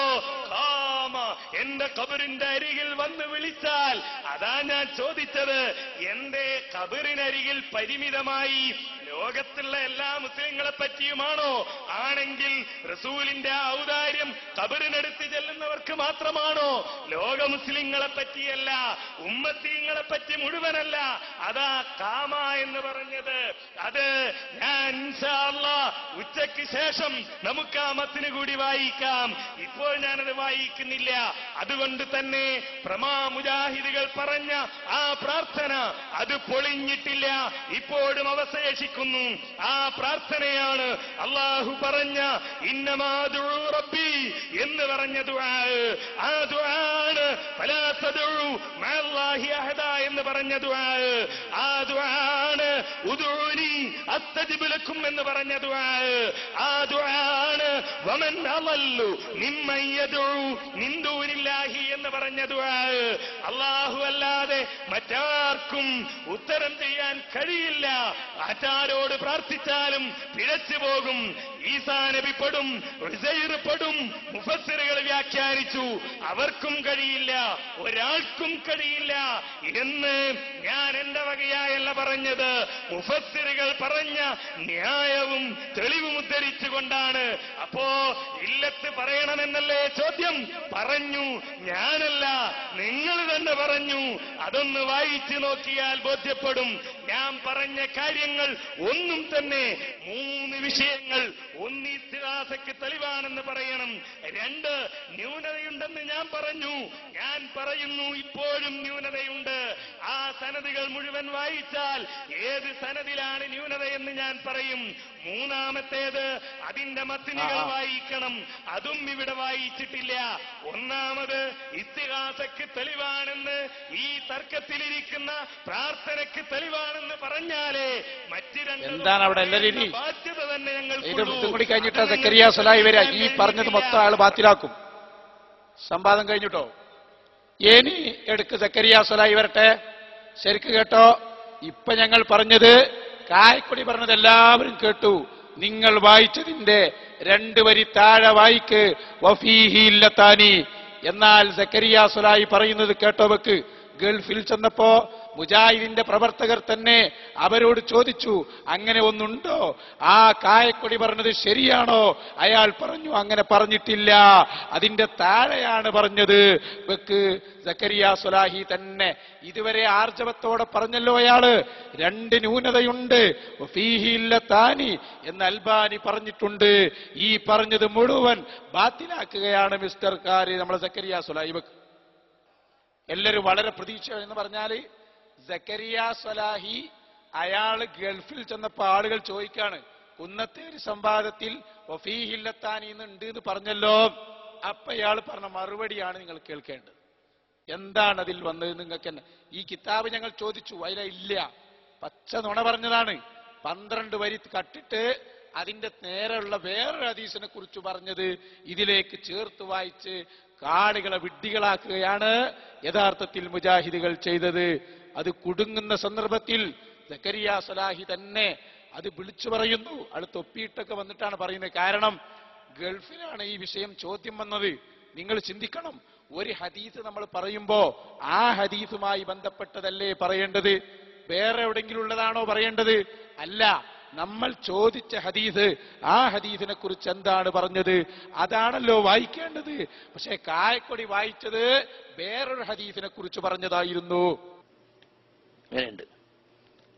കാമ എന്റെ കബറിന്റെ അരികിൽ വന്ന് വിളിച്ചാൽ അതാ ഞാൻ ചോദിച്ചത് എന്റെ കബറിനരികിൽ പരിമിതമായി ലോകത്തുള്ള എല്ലാ മുസ്ലിങ്ങളെ പറ്റിയുമാണോ ആണെങ്കിൽ റസൂലിന്റെ ആ ഔദാര്യം കബറിനടുത്ത് ചെല്ലുന്നവർക്ക് മാത്രമാണോ ലോക മുസ്ലിങ്ങളെ പറ്റിയല്ല ഉമ്മത്തീങ്ങളെ പറ്റി മുഴുവനല്ല അതാ കാമ എന്ന് പറഞ്ഞത് അത് ഞാൻ ഇൻഷാ അല്ലാ ഉച്ചയ്ക്ക് ശേഷം നമുക്ക് ആ മത്തിന് കൂടി വായിക്കാം ഇപ്പോൾ ഞാനത് വായിക്കുന്നില്ല അതുകൊണ്ട് തന്നെ പ്രമാ മുജാഹിദുകൾ പറഞ്ഞ ആ പ്രാർത്ഥന അത് പൊളിഞ്ഞിട്ടില്ല ഇപ്പോഴും അവശേഷിക്കുന്നു ആ പ്രാർത്ഥനയാണ് അള്ളാഹു പറഞ്ഞ ഇന്നമാതു റബ്ബി എന്ന് പറഞ്ഞ ദുആ ആ ദുആണ് ഫലാ തദ്ഉ മഅല്ലാഹി അഹദ എന്ന് പറഞ്ഞ ദുആ ആ ദുആണ് ഉദൂനി അസ്തജിബ് ലക്കും എന്ന് പറഞ്ഞ ദുആ ആ ദുആണ് വമൻ അളല്ലു മിമ്മൻ യദ്ഉ മിൻ ദൂനില്ലാഹി എന്ന് പറഞ്ഞ ദുആ അല്ലാഹു അല്ലാതെ മറ്റാർക്കും ഉത്തരം ചെയ്യാൻ കഴിയില്ല ആറ്റാരോട് പ്രാർത്ഥിച്ചാലും പിഴച്ചു പോകും ഈസാ നബി പെടും ഉസൈർ പെടും മുഫസ്സിറുകൾ വ്യാഖ്യാനിച്ചു അവർക്കും കഴിയില്ല ഒരാൾക്കും കഴിയില്ല എന്ന് ഞാൻ എന്റെ വകയായല്ല പറഞ്ഞത് മുഫസ്സിറുകൾ പറഞ്ഞ ന്യായവും തെളിവും ഉദ്ധരിച്ചുകൊണ്ടാണ് അപ്പോ ഇല്ലത്ത് പറയണമെന്നല്ലേ ചോദ്യം പറഞ്ഞു ഞാനല്ല നിങ്ങൾ തന്നെ പറഞ്ഞു അതൊന്ന് വായിച്ചു നോക്കിയാൽ ബോധ്യപ്പെടും ഞാൻ പറഞ്ഞ കാര്യങ്ങൾ ഒന്നും തന്നെ മൂന്ന് വിഷയങ്ങൾ ഒന്ന് ഇസ്തിഹാസക്ക് തെളിവാണെന്ന് പറയണം രണ്ട് ന്യൂനതയുണ്ടെന്ന് ഞാൻ പറഞ്ഞു ഞാൻ പറയുന്നു ഇപ്പോഴും ന്യൂനതയുണ്ട് ആ സനതുകൾ മുഴുവൻ വായിച്ചാൽ ഏത് സനദിലാണ് ന്യൂനതയെന്ന് ഞാൻ പറയും മൂന്നാമത്തേത് അതിന്റെ മത്തിനുകൾ വായിക്കണം അതും ഇവിടെ വായിച്ചിട്ടില്ല ഒന്നാമത് ഇസ്തിഹാസക്ക് തെളിവാണെന്ന് ഈ തർക്കത്തിലിരിക്കുന്ന പ്രാർത്ഥനയ്ക്ക് തെളിവാണെന്ന് പറഞ്ഞാലേ മറ്റ് രണ്ട് എന്താണ് അവിടെ എല്ലാവരും ഇനി? ബാധ്യത തന്നെ ഞങ്ങൾ ഇത് ഇതും കൂടി കഴിഞ്ഞിട്ട് സക്കരിയ സ്വലായി വരിക ഈ പറഞ്ഞത് മൊത്തം ആള് ബാത്തിലാക്കും സംവാദം കഴിഞ്ഞിട്ടോ ഇനി എടുക്ക് സക്കരിയ സ്വലായി വരട്ടെ ശരിക്ക് കേട്ടോ ഇപ്പൊ ഞങ്ങൾ പറഞ്ഞത് കായക്കൊടി പറഞ്ഞത് എല്ലാവരും കേട്ടു നിങ്ങൾ വായിച്ചതിന്റെ രണ്ട് വരി താഴെ വായിക്ക് വഫീഹി ഇല്ലത്താനി എന്നാൽ സക്കരിയ സ്വലായി പറയുന്നത് കേട്ടോ വെക്ക് ഗൾഫിൽ ചെന്നപ്പോ മുജാഹിദിന്റെ പ്രവർത്തകർ തന്നെ അവരോട് ചോദിച്ചു അങ്ങനെ ഒന്നുണ്ടോ ആ കായക്കൊടി പറഞ്ഞത് ശരിയാണോ അയാൾ പറഞ്ഞു അങ്ങനെ പറഞ്ഞിട്ടില്ല അതിന്റെ താഴെയാണ് പറഞ്ഞത് വെക്ക് സക്കരിയ സുലാഹി തന്നെ ഇതുവരെ ആർജവത്തോടെ പറഞ്ഞല്ലോ അയാള് രണ്ട് ന്യൂനതയുണ്ട് ഫീഹി ഇല്ല താനി എന്ന് അൽബാനി പറഞ്ഞിട്ടുണ്ട് ഈ പറഞ്ഞത് മുഴുവൻ ബാത്തിലാക്കുകയാണ് മിസ്റ്റർ കാരി നമ്മളെ സക്കരിയ സുലാഹി വെക്ക് എല്ലാവരും വളരെ പ്രതീക്ഷ എന്ന് പറഞ്ഞാല് സക്കരിയ സ്വലാഹി അയാള് ഗൾഫിൽ ചെന്നപ്പോ ആളുകൾ ചോദിക്കാണ് കുന്നത്തേരി സംവാദത്തിൽ വഫീഹില്ലത്താനി ഉണ്ട് എന്ന് പറഞ്ഞല്ലോ അപ്പൊ ഇയാൾ പറഞ്ഞ മറുപടിയാണ് നിങ്ങൾ കേൾക്കേണ്ടത് എന്താണ് അതിൽ വന്നത് നിങ്ങൾക്ക് തന്നെ ഈ കിതാബ് ഞങ്ങൾ ചോദിച്ചു അതിലെ ഇല്ല പച്ച നുണ പറഞ്ഞതാണ് പന്ത്രണ്ട് വരി കട്ടിട്ട് അതിന്റെ നേരെയുള്ള വേറൊരു ഹദീസിനെ കുറിച്ച് പറഞ്ഞത് ഇതിലേക്ക് ചേർത്ത് വായിച്ച് കാടുകളെ വിഡ്ഢികളാക്കുകയാണ് യഥാർത്ഥത്തിൽ മുജാഹിദുകൾ ചെയ്തത് അത് കുടുങ്ങുന്ന സന്ദർഭത്തിൽ സക്കരിയ സലാഹി തന്നെ അത് വിളിച്ചു പറയുന്നു അത് തൊപ്പിയിട്ടൊക്കെ വന്നിട്ടാണ് പറയുന്നത് കാരണം ഗൾഫിലാണ് ഈ വിഷയം ചോദ്യം വന്നത് നിങ്ങൾ ചിന്തിക്കണം ഒരു ഹദീസ് നമ്മൾ പറയുമ്പോ ആ ഹദീസുമായി ബന്ധപ്പെട്ടതല്ലേ പറയേണ്ടത് വേറെ എവിടെങ്കിലും ഉള്ളതാണോ പറയേണ്ടത് അല്ല നമ്മൾ ചോദിച്ച ഹദീസ് ആ ഹദീസിനെ കുറിച്ച് എന്താണ് പറഞ്ഞത് അതാണല്ലോ വായിക്കേണ്ടത് പക്ഷെ കായക്കൊടി വായിച്ചത് വേറൊരു ഹദീസിനെ കുറിച്ച് പറഞ്ഞതായിരുന്നു അങ്ങനെയുണ്ട്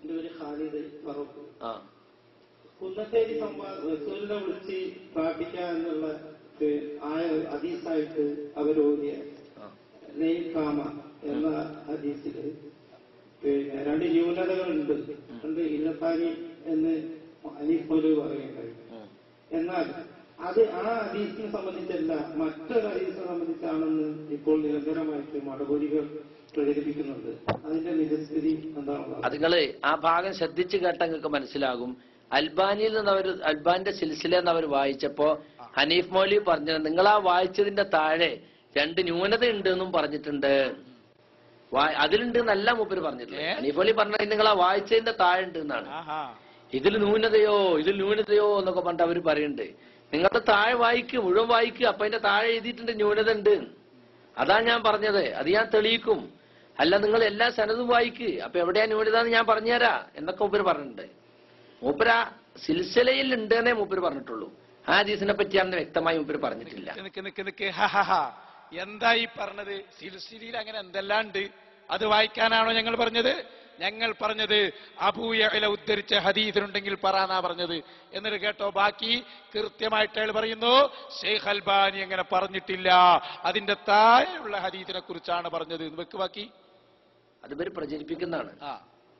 എന്റെ പേര് ഖാലിദ് ഫറൂഖ് ആ കുന്നത്തേരി സംവാദം റസൂലിനെ വിളിച്ച് പ്രാർത്ഥിക്കുക എന്നുള്ള ഏഹ്, ആയ ഹദീസായിട്ട് അവരോധിയ ആ. നെയ്ക്കാമ എന്ന ഹദീസില് പിന്നെ രണ്ട് ന്യൂനതകളുണ്ട് രണ്ട് ഇല്ലത്താനി എന്ന് അനീഫ് മൗലവി പറയുകയുണ്ടായി ഉം. എന്നാൽ അത് ആ ഹദീസിനെ സംബന്ധിച്ചല്ല മറ്റൊരു ഹദീസിനെ സംബന്ധിച്ചാണെന്ന് ഇപ്പോൾ നിരന്തരമായിട്ട് മടപൊരികൾ പ്രചരിപ്പിക്കുന്നുണ്ട് അതിന്റെ നിജസ്ഥിതി എന്താണുള്ളത് അത് നിങ്ങള് ആ ഭാഗം ശ്രദ്ധിച്ചു കേട്ടാൽ നിങ്ങൾക്ക് മനസ്സിലാകും അൽബാനിയിൽ നിന്ന് അവർ അൽബാന്റെ സിൽസില എന്ന് അവർ വായിച്ചപ്പോ ഹനീഫ് മൗലി പറഞ്ഞത് നിങ്ങൾ ആ വായിച്ചതിന്റെ താഴെ രണ്ട് ന്യൂനത ഉണ്ട് എന്നും പറഞ്ഞിട്ടുണ്ട് വാ- അതിലുണ്ട് എന്നല്ല മൂപ്പര് പറഞ്ഞിട്ടില്ല ഏ? ഹനീഫ് മൗലി പറഞ്ഞത് നിങ്ങൾ ആ വായിച്ചതിന്റെ താഴെ ഉണ്ട് എന്നാണ് ആഹാ ഇതിൽ ന്യൂനതയോ ഇതിൽ ന്യൂനതയോ എന്നൊക്കെ പറഞ്ഞിട്ട് അവർ പറയുന്നുണ്ട് നിങ്ങളുടെ താഴെ വായിക്ക് മുഴുവൻ വായിക്ക് അപ്പൊ അതിന്റെ താഴെ എഴുതിയിട്ടുണ്ട് ന്യൂനത ഉണ്ട് അതാ ഞാൻ പറഞ്ഞത് അത് ഞാൻ തെളിയിക്കും അല്ല നിങ്ങൾ എല്ലാ സനതും വായിക്ക് അപ്പൊ എവിടെയാ ന്യൂനത എന്ന് ഞാൻ പറഞ്ഞുതരാ എന്നൊക്കെ മൂപ്പര് പറഞ്ഞിട്ടുണ്ട് മൂപ്പര സിൽസിലയിൽ ഉണ്ട് എന്നേ മൂപ്പര് പറഞ്ഞിട്ടുള്ളൂ ആ ഹദീസിനെ പറ്റിയാണെന്ന് വ്യക്തമായി മൂപ്പര് പറഞ്ഞിട്ടില്ല നിക്ക് നിക്ക് നിക്ക് നിക്ക് ഹ ഹ ഹ. എന്താ ഈ പറഞ്ഞത് സിൽസിലിയിൽ അങ്ങനെ എന്തെല്ലാം ഉണ്ട് അത് വായിക്കാനാണോ ഞങ്ങൾ പറഞ്ഞത് ഞങ്ങൾ പറഞ്ഞത് അബൂയല ഉദ്ധരിച്ച ഹദീസിനുണ്ടെങ്കിൽ പറയാനാ പറഞ്ഞത് എന്നിട്ട് കേട്ടോ ബാക്കി കൃത്യമായിട്ട് അയാൾ പറയുന്നു ഷെയ്ഖ് അൽബാനി അങ്ങനെ പറഞ്ഞിട്ടില്ല അതിന്റെ താഴെയുള്ള ഹദീസിനെ കുറിച്ചാണ് പറഞ്ഞത് എന്ന് വെക്ക് ബാക്കി അത് ഇവര് പ്രചരിപ്പിക്കുന്നതാണ് ആ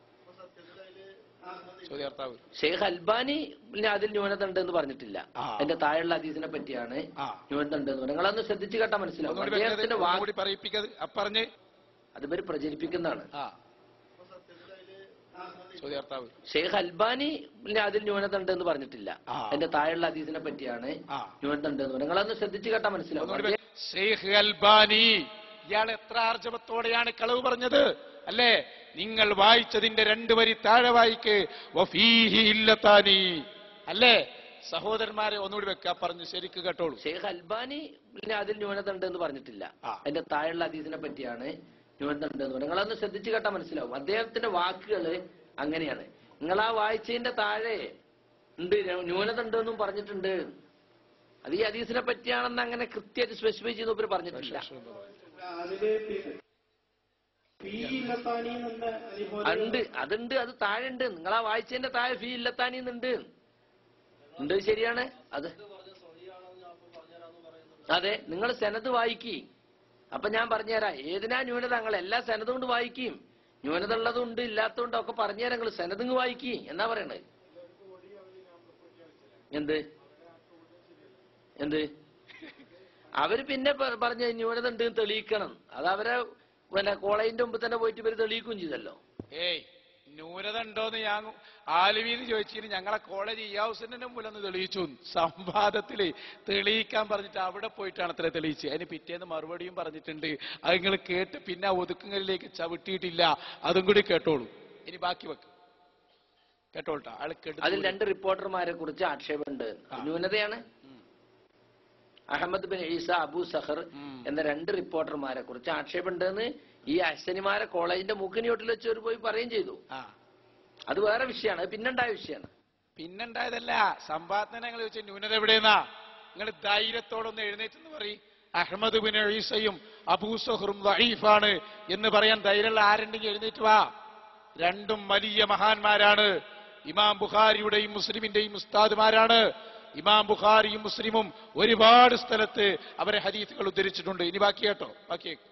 ചോദ്യാർത്ഥാവ് ഷെയ്ഖ് അൽബാനി പിന്നെ അതിൽ ന്യൂനത ഉണ്ട് എന്ന് പറഞ്ഞിട്ടില്ല ആ. അതിന്റെ താഴെയുള്ള ഹദീസിനെ പറ്റിയാണ് ആ. ന്യൂനത ഉണ്ട് എന്ന് നിങ്ങളൊന്ന് ശ്രദ്ധിച്ചു കേട്ടാ മനസ്സിലാവും ഒന്നുകൂടി വെക്കരുത്, അദ്ദേഹത്തിന്റെ വാക്ക് ഒന്നുകൂടി പറയിപ്പിക്കത് അപ്പറഞ്ഞ് അത് ഇവര് പ്രചരിപ്പിക്കുന്നതാണ് ആ ചോദ്യാർത്ഥാവ് ഷെയ്ഖ് അൽബാനി പിന്നെ അതിൽ ന്യൂനത ഉണ്ട് എന്ന് പറഞ്ഞിട്ടില്ല ആ. അതിന്റെ താഴെയുള്ള ഹദീസിനെ പറ്റിയാണ് ആ. ന്യൂനത ഉണ്ട് എന്ന് നിങ്ങളൊന്ന് ശ്രദ്ധിച്ചു കേട്ടാ മനസ്സിലാവും ഒന്നുകൂടി അദ്ദേഹം- വെ- ഷെയ്ഖ് അൽബാനി ഇയാൾ എത്ര ആർജവത്തോടെയാണ് കളവ് പറഞ്ഞത് അല്ലേ നിങ്ങൾ വായിച്ചതിന്റെ രണ്ടു വരി താഴെ വായിക്ക് വഫീഹി ഇല്ലത്താനി അല്ലേ സഹോദരന്മാരെ ഒന്നുകൂടി വെക്കാ പറഞ്ഞു ശരിക്ക് കേട്ടോളൂ ഷെയ്ഖ് അൽബാനി പിന്നെ അതിൽ ന്യൂനത ഉണ്ട് എന്ന് പറഞ്ഞിട്ടില്ല ആ. അതിന്റെ താഴെയുള്ള ഹദീസിനെ പറ്റിയാണ് ന്യൂനത ഉണ്ട് എന്ന് നിങ്ങളൊന്ന് ശ്രദ്ധിച്ചു കേട്ടാ മനസ്സിലാവും അദ്ദേഹത്തിന്റെ വാക്കുകള് അങ്ങനെയാണ് നിങ്ങൾ ആ വായിച്ചതിന്റെ താഴെ ഉണ്ട് ന്യൂനത ഉണ്ട് എന്നും പറഞ്ഞിട്ടുണ്ട് അത് ഈ ഹദീസിനെ പറ്റിയാണെന്ന് അങ്ങനെ കൃത്യമായിട്ട് സ്പെസിഫൈ ചെയ്ത് ഇവർ പറഞ്ഞിട്ടില്ല അതില് പി- പി ഇല്ലത്താനി എന്നുള്ള അനീഫ് മൗലവി ഉണ്ട് അതുണ്ട് അത് താഴെ ഉണ്ട് നിങ്ങൾ ആ വായിച്ചതിന്റെ താഴെ ഫീ ഇല്ലത്താനിന്നുണ്ട് ഉണ്ട് ശരിയാണ് അത് അതെ നിങ്ങൾ സെനത് വായിക്കി അപ്പൊ ഞാൻ പറഞ്ഞുതരാം ഏതിനാ ന്യൂനത നിങ്ങൾ എല്ലാ സെനതും കൊണ്ട് വായിക്കും ന്യൂനത ഉള്ളതും ഉണ്ട് ഇല്ലാത്തതുണ്ട് ഒക്കെ പറഞ്ഞുതരാം നിങ്ങൾ സെനതും വായിക്കി എന്നാ പറയണത് എന്ത് എന്ത് അവര് പിന്നെ പ- പറഞ്ഞ ന്യൂനത ഉണ്ട് എന്ന് തെളിയിക്കണം അത് അവരെ പിന്നെ കോളേജിന്റെ മുമ്പ് തന്നെ പോയിട്ട് ഇവര് തെളിയിക്കുകയും ചെയ്തല്ലോ ഏയ് ന്യൂനത ഉണ്ടോന്ന് ഞാൻ ആലുവീന്ന് ചോദിച്ചിട്ട് ഞങ്ങളെ കോളേജ് ഇയാവുസിന്റെ മുമ്പിൽ ഒന്ന് തെളിയിച്ചു സംവാദത്തില് തെളിയിക്കാൻ പറഞ്ഞിട്ട് അവിടെ പോയിട്ടാണ് അത്ര തെളിയിച്ച് അതിന് പിറ്റേന്ന് മറുപടിയും പറഞ്ഞിട്ടുണ്ട് അത് നിങ്ങൾ കേട്ട് പിന്നെ ആ ഒതുക്കുങ്ങളിലേക്ക് ചവിട്ടിയിട്ടില്ല അതും കൂടി കേട്ടോളൂ ഇനി ബാക്കി വെക്ക് കേട്ടോളട്ടാ ആള് അതിൽ കെടുത്തു രണ്ട് റിപ്പോർട്ടർമാരെ കുറിച്ച് ആക്ഷേപമുണ്ട് ആ. ന്യൂനതയാണ് ഉം. അഹമ്മദ് ബിൻ ഈസ അബു സഹർ ഉം. എന്ന രണ്ട് റിപ്പോർട്ടർമാരെ കുറിച്ച് ആക്ഷേപമുണ്ടെന്ന് ഈ അശ്വനിമാരെ കോളേജിന്റെ മൂക്കിനിയോട്ടിൽ വെച്ച് ഒരു പോയി പറയുകയും ചെയ്തു ആ അത് വേറെ വിഷയമാണ് അത് പിന്നുണ്ടായ വിഷയമാണ് പിന്നുണ്ടായതല്ല സംവാദത്തിന് ഞങ്ങൾ ചോദിച്ച ന്യൂനത എവിടെയെന്നാ നിങ്ങൾ ധൈര്യത്തോടൊന്ന് എഴുന്നേറ്റെന്ന് പറയും അഹമ്മദ് ബിൻ ഈസയും അബൂസഹറും വഹീഫാണ് എന്ന് പറയാൻ ധൈര്യമുള്ള ആരുണ്ടെങ്കിൽ എഴുന്നേറ്റ് വാ രണ്ടും വലിയ മഹാന്മാരാണ് ഇമാം ബുഖാരിയുടെയും മുസ്ലിമിന്റെയും ഉസ്താദുമാരാണ് ഇമാം ബുഖാരിയും മുസ്ലിമും ഒരുപാട് സ്ഥലത്ത് അവരെ ഹദീസുകൾ ഉദ്ധരിച്ചിട്ടുണ്ട് ഇനി ബാക്കി കേട്ടോ ബാക്കി കേക്ക്.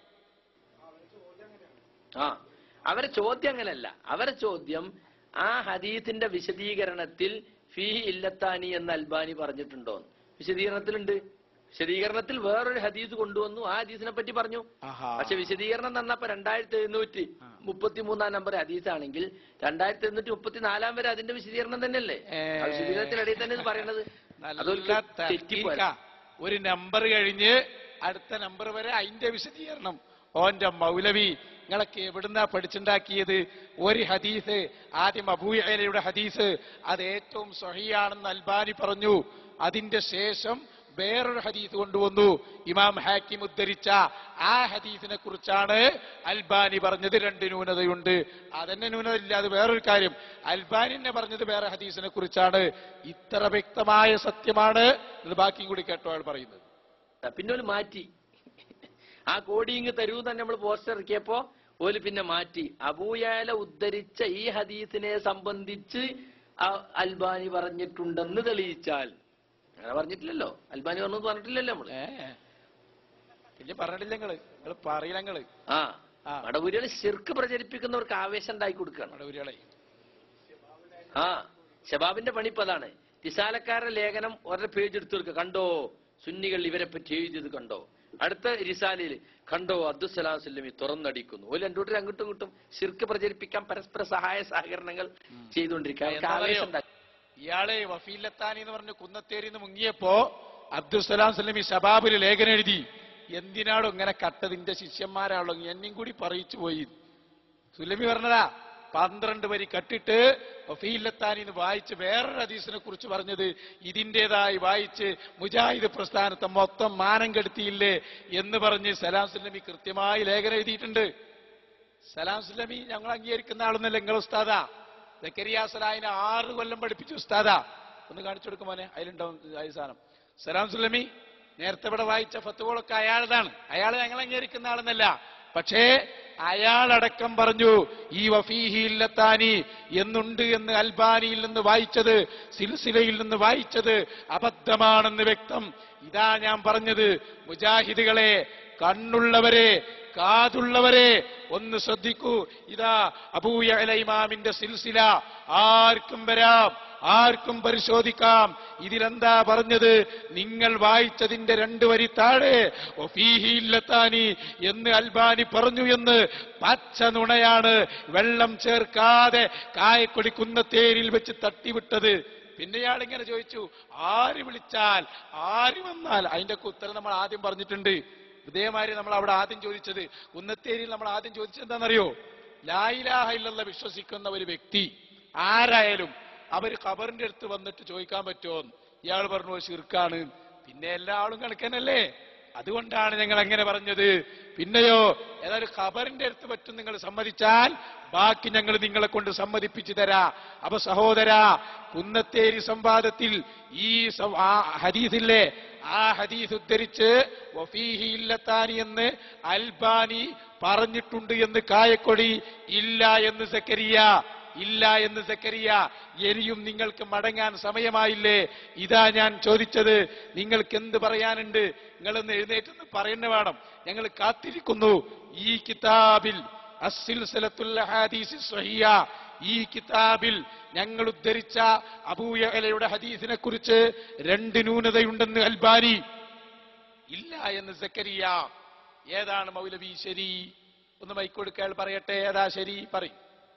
ആ അവരെ ചോദ്യം അങ്ങനല്ല അവരെ ചോദ്യം ആ ഹദീത്തിന്റെ വിശദീകരണത്തിൽ ഫീ ഇല്ലത്താനി എന്ന് അൽബാനി പറഞ്ഞിട്ടുണ്ടോ വിശദീകരണത്തിലുണ്ട് വിശദീകരണത്തിൽ വേറൊരു ഹദീസ് കൊണ്ടുവന്നു ആ ഹദീസിനെ പറ്റി പറഞ്ഞു ആഹാ. പക്ഷെ വിശദീകരണം തന്നപ്പോ രണ്ടായിരത്തി എഴുന്നൂറ്റി മുപ്പത്തി മൂന്നാം നമ്പർ ഹദീസാണെങ്കിൽ രണ്ടായിരത്തി എഴുന്നൂറ്റി മുപ്പത്തി നാലാം വരെ അതിന്റെ വിശദീകരണം തന്നെയല്ലേ ഏ. ആ വിശദീകരണത്തിനിടയിൽ തന്നെ ഇത് പറയണത് അതൊരു നല്ല തെറ്റിപ്പോയി തഹ്കീക്കാ. ഒരു നമ്പർ കഴിഞ്ഞ് അടുത്ത നമ്പർ വരെ അതിന്റെ വിശദീകരണം ഓന്റെ മൗലവി നിങ്ങളൊക്കെ എവിടുന്നാ പഠിച്ചുണ്ടാക്കിയത് ഒരു ഹദീസ് ആദ്യം അബൂയലയുടെ ഹദീസ് അത് ഏറ്റവും സഹിയാണെന്ന് അൽബാനി പറഞ്ഞു അതിന്റെ ശേഷം വേറൊരു ഹദീസ് കൊണ്ടുവന്നു ഇമാം ഹാക്കിം ഉദ്ധരിച്ച ആ ഹദീസിനെ കുറിച്ചാണ് അൽബാനി പറഞ്ഞത് രണ്ട് ന്യൂനതയുണ്ട് അതന്നെ ന്യൂനത ഇല്ല അത് വേറൊരു കാര്യം അൽബാനി തന്നെ പറഞ്ഞത് വേറെ ഹദീസിനെ കുറിച്ചാണ് ഇത്ര വ്യക്തമായ സത്യമാണ് ഇത് ബാക്കിയും കൂടി കേട്ടോ അയാൾ പറയുന്നത് പിന്നെ ഒരു മാറ്റി ആ കോടി ഇങ്ങ് തരൂ തന്നെ നമ്മൾ പോസ്റ്റർ ഇറക്കിയപ്പോ ഓല് പിന്നെ മാറ്റി അബൂയാല ഉദ്ധരിച്ച ഈ ഹദീസിനെ സംബന്ധിച്ച് അ- അൽബാനി പറഞ്ഞിട്ടുണ്ടെന്ന് തെളിയിച്ചാൽ അങ്ങനെ പറഞ്ഞിട്ടില്ലല്ലോ അൽബാനി പറഞ്ഞത് പറഞ്ഞിട്ടില്ലല്ലോ നമ്മള് ഏ പിന്നെ പറഞ്ഞിട്ടില്ല നിങ്ങള് നിങ്ങള് പറയില്ല നിങ്ങള് ആ ആ. മടവൂരികൾ ശിർക്ക് പ്രചരിപ്പിക്കുന്നവർക്ക് ആവേശം ഉണ്ടായി കൊടുക്കുകയാണ് മടവൂരികളെ ആ ഷബാബിന്റെ പണി ഇപ്പൊ അതാണ് റിസാലക്കാരുടെ ലേഖനം ഒരേ പേജ് എടുത്തു കൊടുക്കുക കണ്ടോ സുന്നികൾ ഇവരെ പറ്റി എഴുതിയത് കണ്ടോ അടുത്ത റിസാലയിൽ കണ്ടോ അബ്ദുസലാം സുല്ലമി തുറന്നടിക്കുന്നു ഒരു രണ്ടൂട്ടർ അങ്ങോട്ടും ഇങ്ങോട്ടും ശിർക്ക് പ്രചരിപ്പിക്കാൻ പരസ്പര സഹായ സഹകരണങ്ങൾ ചെയ്തുകൊണ്ടിരിക്കുക അവർക്ക് എന്താണെന്നറിയോ? ആവേശം ഉണ്ടാക്കി ഇയാളെ വഫീലത്താനി എന്ന് പറഞ്ഞ് കുന്നത്തേരിന്ന് മുങ്ങിയപ്പോ അബ്ദുസലാം സലമി ഷബാബില് ലേഖനം എഴുതി എന്തിനാണോ ഇങ്ങനെ കട്ടതിന്റെ ശിഷ്യന്മാരാണല്ലോ എന്നെയും കൂടി പറയിച്ചു പോയി സുലമി പറഞ്ഞതാ പന്ത്രണ്ട് വരി കട്ടിട്ട് വഫീലത്താനി എന്ന് വായിച്ച് വേറൊരു ഹദീസിനെ കുറിച്ച് പറഞ്ഞത് ഇതിന്റേതായി വായിച്ച് മുജാഹിദ് പ്രസ്ഥാനത്തെ മൊത്തം മാനം കെടുത്തിയില്ലേ എന്ന് പറഞ്ഞ് സലാം സുലമി കൃത്യമായി ലേഖനം എഴുതിയിട്ടുണ്ട് സലാം സുലമി ഞങ്ങൾ അംഗീകരിക്കുന്ന ആളൊന്നല്ല നിങ്ങൾ ഉസ്താദാ സക്കരിയ സലാഹിനെ ആറ് കൊല്ലം പഠിപ്പിച്ച ഉസ്താദാ ഒന്ന് കാണിച്ചു കൊടുക്കും മോനെ അതിലുണ്ടാവും ഈ സാധനം സലാം സുലമി നേരത്തെ ഇവിടെ വായിച്ച ഫത്തുകളൊക്കെ അയാളതാണ് അയാൾ ഞങ്ങൾ അംഗീകരിക്കുന്ന ആളെന്നല്ല പക്ഷേ അയാളടക്കം പറഞ്ഞു ഈ വഫീഹില്ലത്താനി എന്നുണ്ട് എന്ന് അൽബാനിയിൽ നിന്ന് വായിച്ചത് സിൽസിലയിൽ നിന്ന് വായിച്ചത് അബദ്ധമാണെന്ന് വ്യക്തം ഇതാ ഞാൻ പറഞ്ഞത് മുജാഹിദുകളെ കണ്ണുള്ളവരെ കാതുള്ളവരെ ഒന്ന് ശ്രദ്ധിക്കൂ ഇതാ അബൂയല ഇമാമിന്റെ സിൽസില ആർക്കും വരാം ആർക്കും പരിശോധിക്കാം ഇതിലെന്താ പറഞ്ഞത് നിങ്ങൾ വായിച്ചതിന്റെ രണ്ടു വരി താഴെ ഒഫീഹി ഇല്ലത്താനി എന്ന് അൽബാനി പറഞ്ഞു എന്ന് പച്ച നുണയാണ് വെള്ളം ചേർക്കാതെ കായക്കൊടി കുന്നത്തേരിൽ വെച്ച് തട്ടിവിട്ടത് പിന്നെ ഇയാൾ ഇങ്ങനെ ചോദിച്ചു ആര് വിളിച്ചാൽ ആര് വന്നാൽ അതിന്റെ ഒക്കെ ഉത്തരം നമ്മൾ ആദ്യം പറഞ്ഞിട്ടുണ്ട് ഇതേമാതിരി നമ്മൾ അവിടെ ആദ്യം ചോദിച്ചത് കുന്നത്തേരിയിൽ നമ്മൾ ആദ്യം ചോദിച്ചത് എന്താണെന്നറിയോ ലായിലാഹ ഇല്ലെന്ന വിശ്വസിക്കുന്ന ഒരു വ്യക്തി ആരായാലും അവർ ഖബറിന്റെ അടുത്ത് വന്നിട്ട് ചോദിക്കാൻ പറ്റുമോ ഇയാൾ പറഞ്ഞു "അത് ശിർക്കാണ് പിന്നെ എല്ലാ ആളും കണക്കനല്ലേ അതുകൊണ്ടാണ് ഞങ്ങൾ അങ്ങനെ പറഞ്ഞത് പിന്നെയോ ഏതായാലും ഖബറിന്റെ അടുത്ത് പറ്റും നിങ്ങൾ സമ്മതിച്ചാൽ ബാക്കി ഞങ്ങൾ നിങ്ങളെ കൊണ്ട് സമ്മതിപ്പിച്ചു തരാ അപ്പൊ സഹോദര കുന്നത്തേരി സംവാദത്തിൽ ഈ സം- ആ ഹദീസില്ലേ ആ ഹദീസ് ഉദ്ധരിച്ച് വഫീഹി ഇല്ലത്താനി എന്ന് അൽബാനി പറഞ്ഞിട്ടുണ്ട് എന്ന് കായക്കൊടി ഇല്ല എന്ന് സക്കരിയ ഇല്ല എന്ന് സക്കരിയ ഇനിയും നിങ്ങൾക്ക് മടങ്ങാൻ സമയമായില്ലേ ഇതാ ഞാൻ ചോദിച്ചത് നിങ്ങൾക്ക് എന്ത് പറയാനുണ്ട് നിങ്ങളൊന്ന് എഴുന്നേറ്റെന്ന് പറയുന്ന വേണം ഞങ്ങൾ കാത്തിരിക്കുന്നു ഈ കിതാബിൽ അസ്സിൽസലത്തുൽ ഹദീസ് സ്വഹിയ ഈ കിതാബിൽ ഞങ്ങൾ ഉദ്ധരിച്ച അബൂയലയുടെ ഹദീസിനെ കുറിച്ച് രണ്ട് ന്യൂനതയുണ്ടെന്ന് അൽബാനി ഇല്ല എന്ന് സക്കരിയ ഏതാണ് മൗലവി ശരി ഒന്ന് മൈക്കൊടുക്കാൻ പറയട്ടെ ഏതാ ശരി പറയും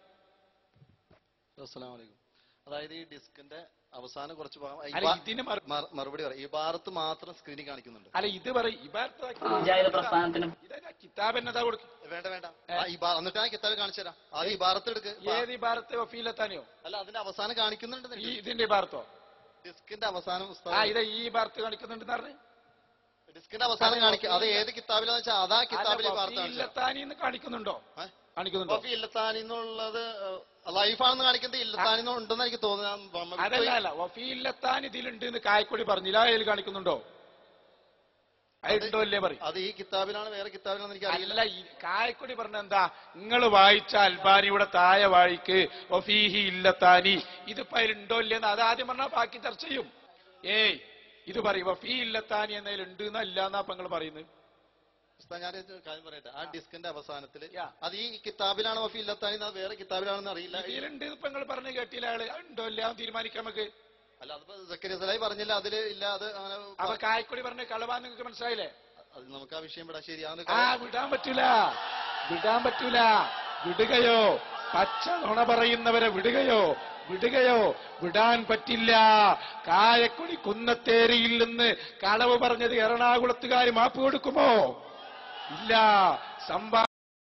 അസ്സലാമു അലൈക്കും അതായത് ഈ ഡിസ്കിന്റെ അവസാനം കുറച്ച് ഭാഗം ഈ അല്ല ബാ- ഇതിന് മറു- മറു- മറുപടി പറയാം ഈ ഭാഗത്ത് മാത്രം സ്ക്രീനിൽ കാണിക്കുന്നുണ്ട് അല്ല ഇത് പറയും മുജാഹിദ് പ്രസ്ഥാനത്തിന് കിതാബ് എന്നതാ കൊടുക്കും വേണ്ട വേണ്ട ആ, ഈ ഭാ- എന്നിട്ട് ആ കിതാബ് കാണിച്ചു തരാം അത് ഈ ഭാരത്ത് എടുക്ക് ഏത് ഈ ഭാരത്തെ വഫീലെത്താനെയോ അല്ല അതിന്റെ അവസാനം കാണിക്കുന്നുണ്ട് ഈ നിനക്ക്. ഇതിന്റെ ഈ ഭാരത്തോ ഡിസ്കിന്റെ അവസാനം ആ ഉസ്താദ് ഇത് ഈ ഭാരത്ത് കാണിക്കുന്നുണ്ടെന്ന് പറഞ്ഞു ഡിസ്കിന്റെ അവസാനം കാണിക്കുക അത് ഏത് കിതാബിലാന്ന് വെച്ചാൽ അതാ കിതാബിലെ ഭാരത്ത് കാണിച്ചത് വഫീലത്താനി എന്ന് കാണിക്കുന്നുണ്ടോ ഏ? കാണിക്കുന്നുണ്ടോ വഫി ഇല്ലത്താനി എന്നുള്ളത് ലൈഫാണെന്ന് കാണിക്കുന്നത് ഇല്ലത്താനി ഉണ്ടെന്ന് എനിക്ക് അതല്ല തോന്നുന്നു അല്ല വഫീലത്താൻ ഇതിലുണ്ട് എന്ന് കായക്കൊടി പറഞ്ഞില്ല അതിൽ കാണിക്കുന്നുണ്ടോ അതുണ്ടോ അല്ലേ പറയും അത് ഈ കിതാബിലാണ് വേറെ കിതാബിലാണെന്ന് എനിക്ക് അറിയില്ല അല്ല ഈ കായക്കൊടി പറഞ്ഞ എന്താ നിങ്ങൾ വായിച്ച അൽബാനിയുടെ താഴെ വായിക്ക് ഒഫീഹി ഇല്ലത്താനി ഇതിപ്പോ അതിലുണ്ടോ ഇല്ലെന്ന് അത് ആദ്യം പറഞ്ഞാൽ ബാക്കി ചർച്ച ചെയ്യും ഏയ് ഇത് പറയും വഫീ ഇല്ലത്താനി എന്നതിലുണ്ട് എന്നല്ല എന്നാ അപ്പൊ നിങ്ങൾ പറയുന്നത് ഉസ്താദ് ഞാൻ ഒരു കാര്യം പറയട്ടെ ആ ഡിസ്കിന്റെ അവസാനത്തിൽ യാ. അത് ഈ കിതാബിലാണ് വഫി ഇല്ലത്താനി അത് വേറെ കിതാബിലാണെന്ന് അറിയില്ല ഈ- ഇതിലുണ്ട് ഇപ്പൊ നിങ്ങൾ പറഞ്ഞു കേട്ടില്ല അയാള് ഉണ്ടോ ഇല്ല എന്ന് തീരുമാനിക്കാം നമുക്ക് അല്ല അതിപ്പോ സക്കരി സലായി പറഞ്ഞില്ല അതില് ഇല്ല അത് അങ്ങനെ അപ്പൊ കായക്കൊടി പറഞ്ഞ കളവാൻ നിങ്ങൾക്ക് മനസ്സിലായില്ലേ അത് നമുക്ക് ആ വിഷയം വിടാം ശരി അതൊന്ന് ആ വിടാൻ പറ്റൂല വിടാൻ പറ്റൂല വിടുകയോ പച്ച നുണ പറയുന്നവരെ വിടുകയോ വിടുകയോ വിടാൻ പറ്റില്ല കായക്കുടി കുന്നത്തേരിയിൽ നിന്ന് കളവ് പറഞ്ഞത് എറണാകുളത്തുകാർ മാപ്പ് കൊടുക്കുമോ ഇല്ല സംഭാ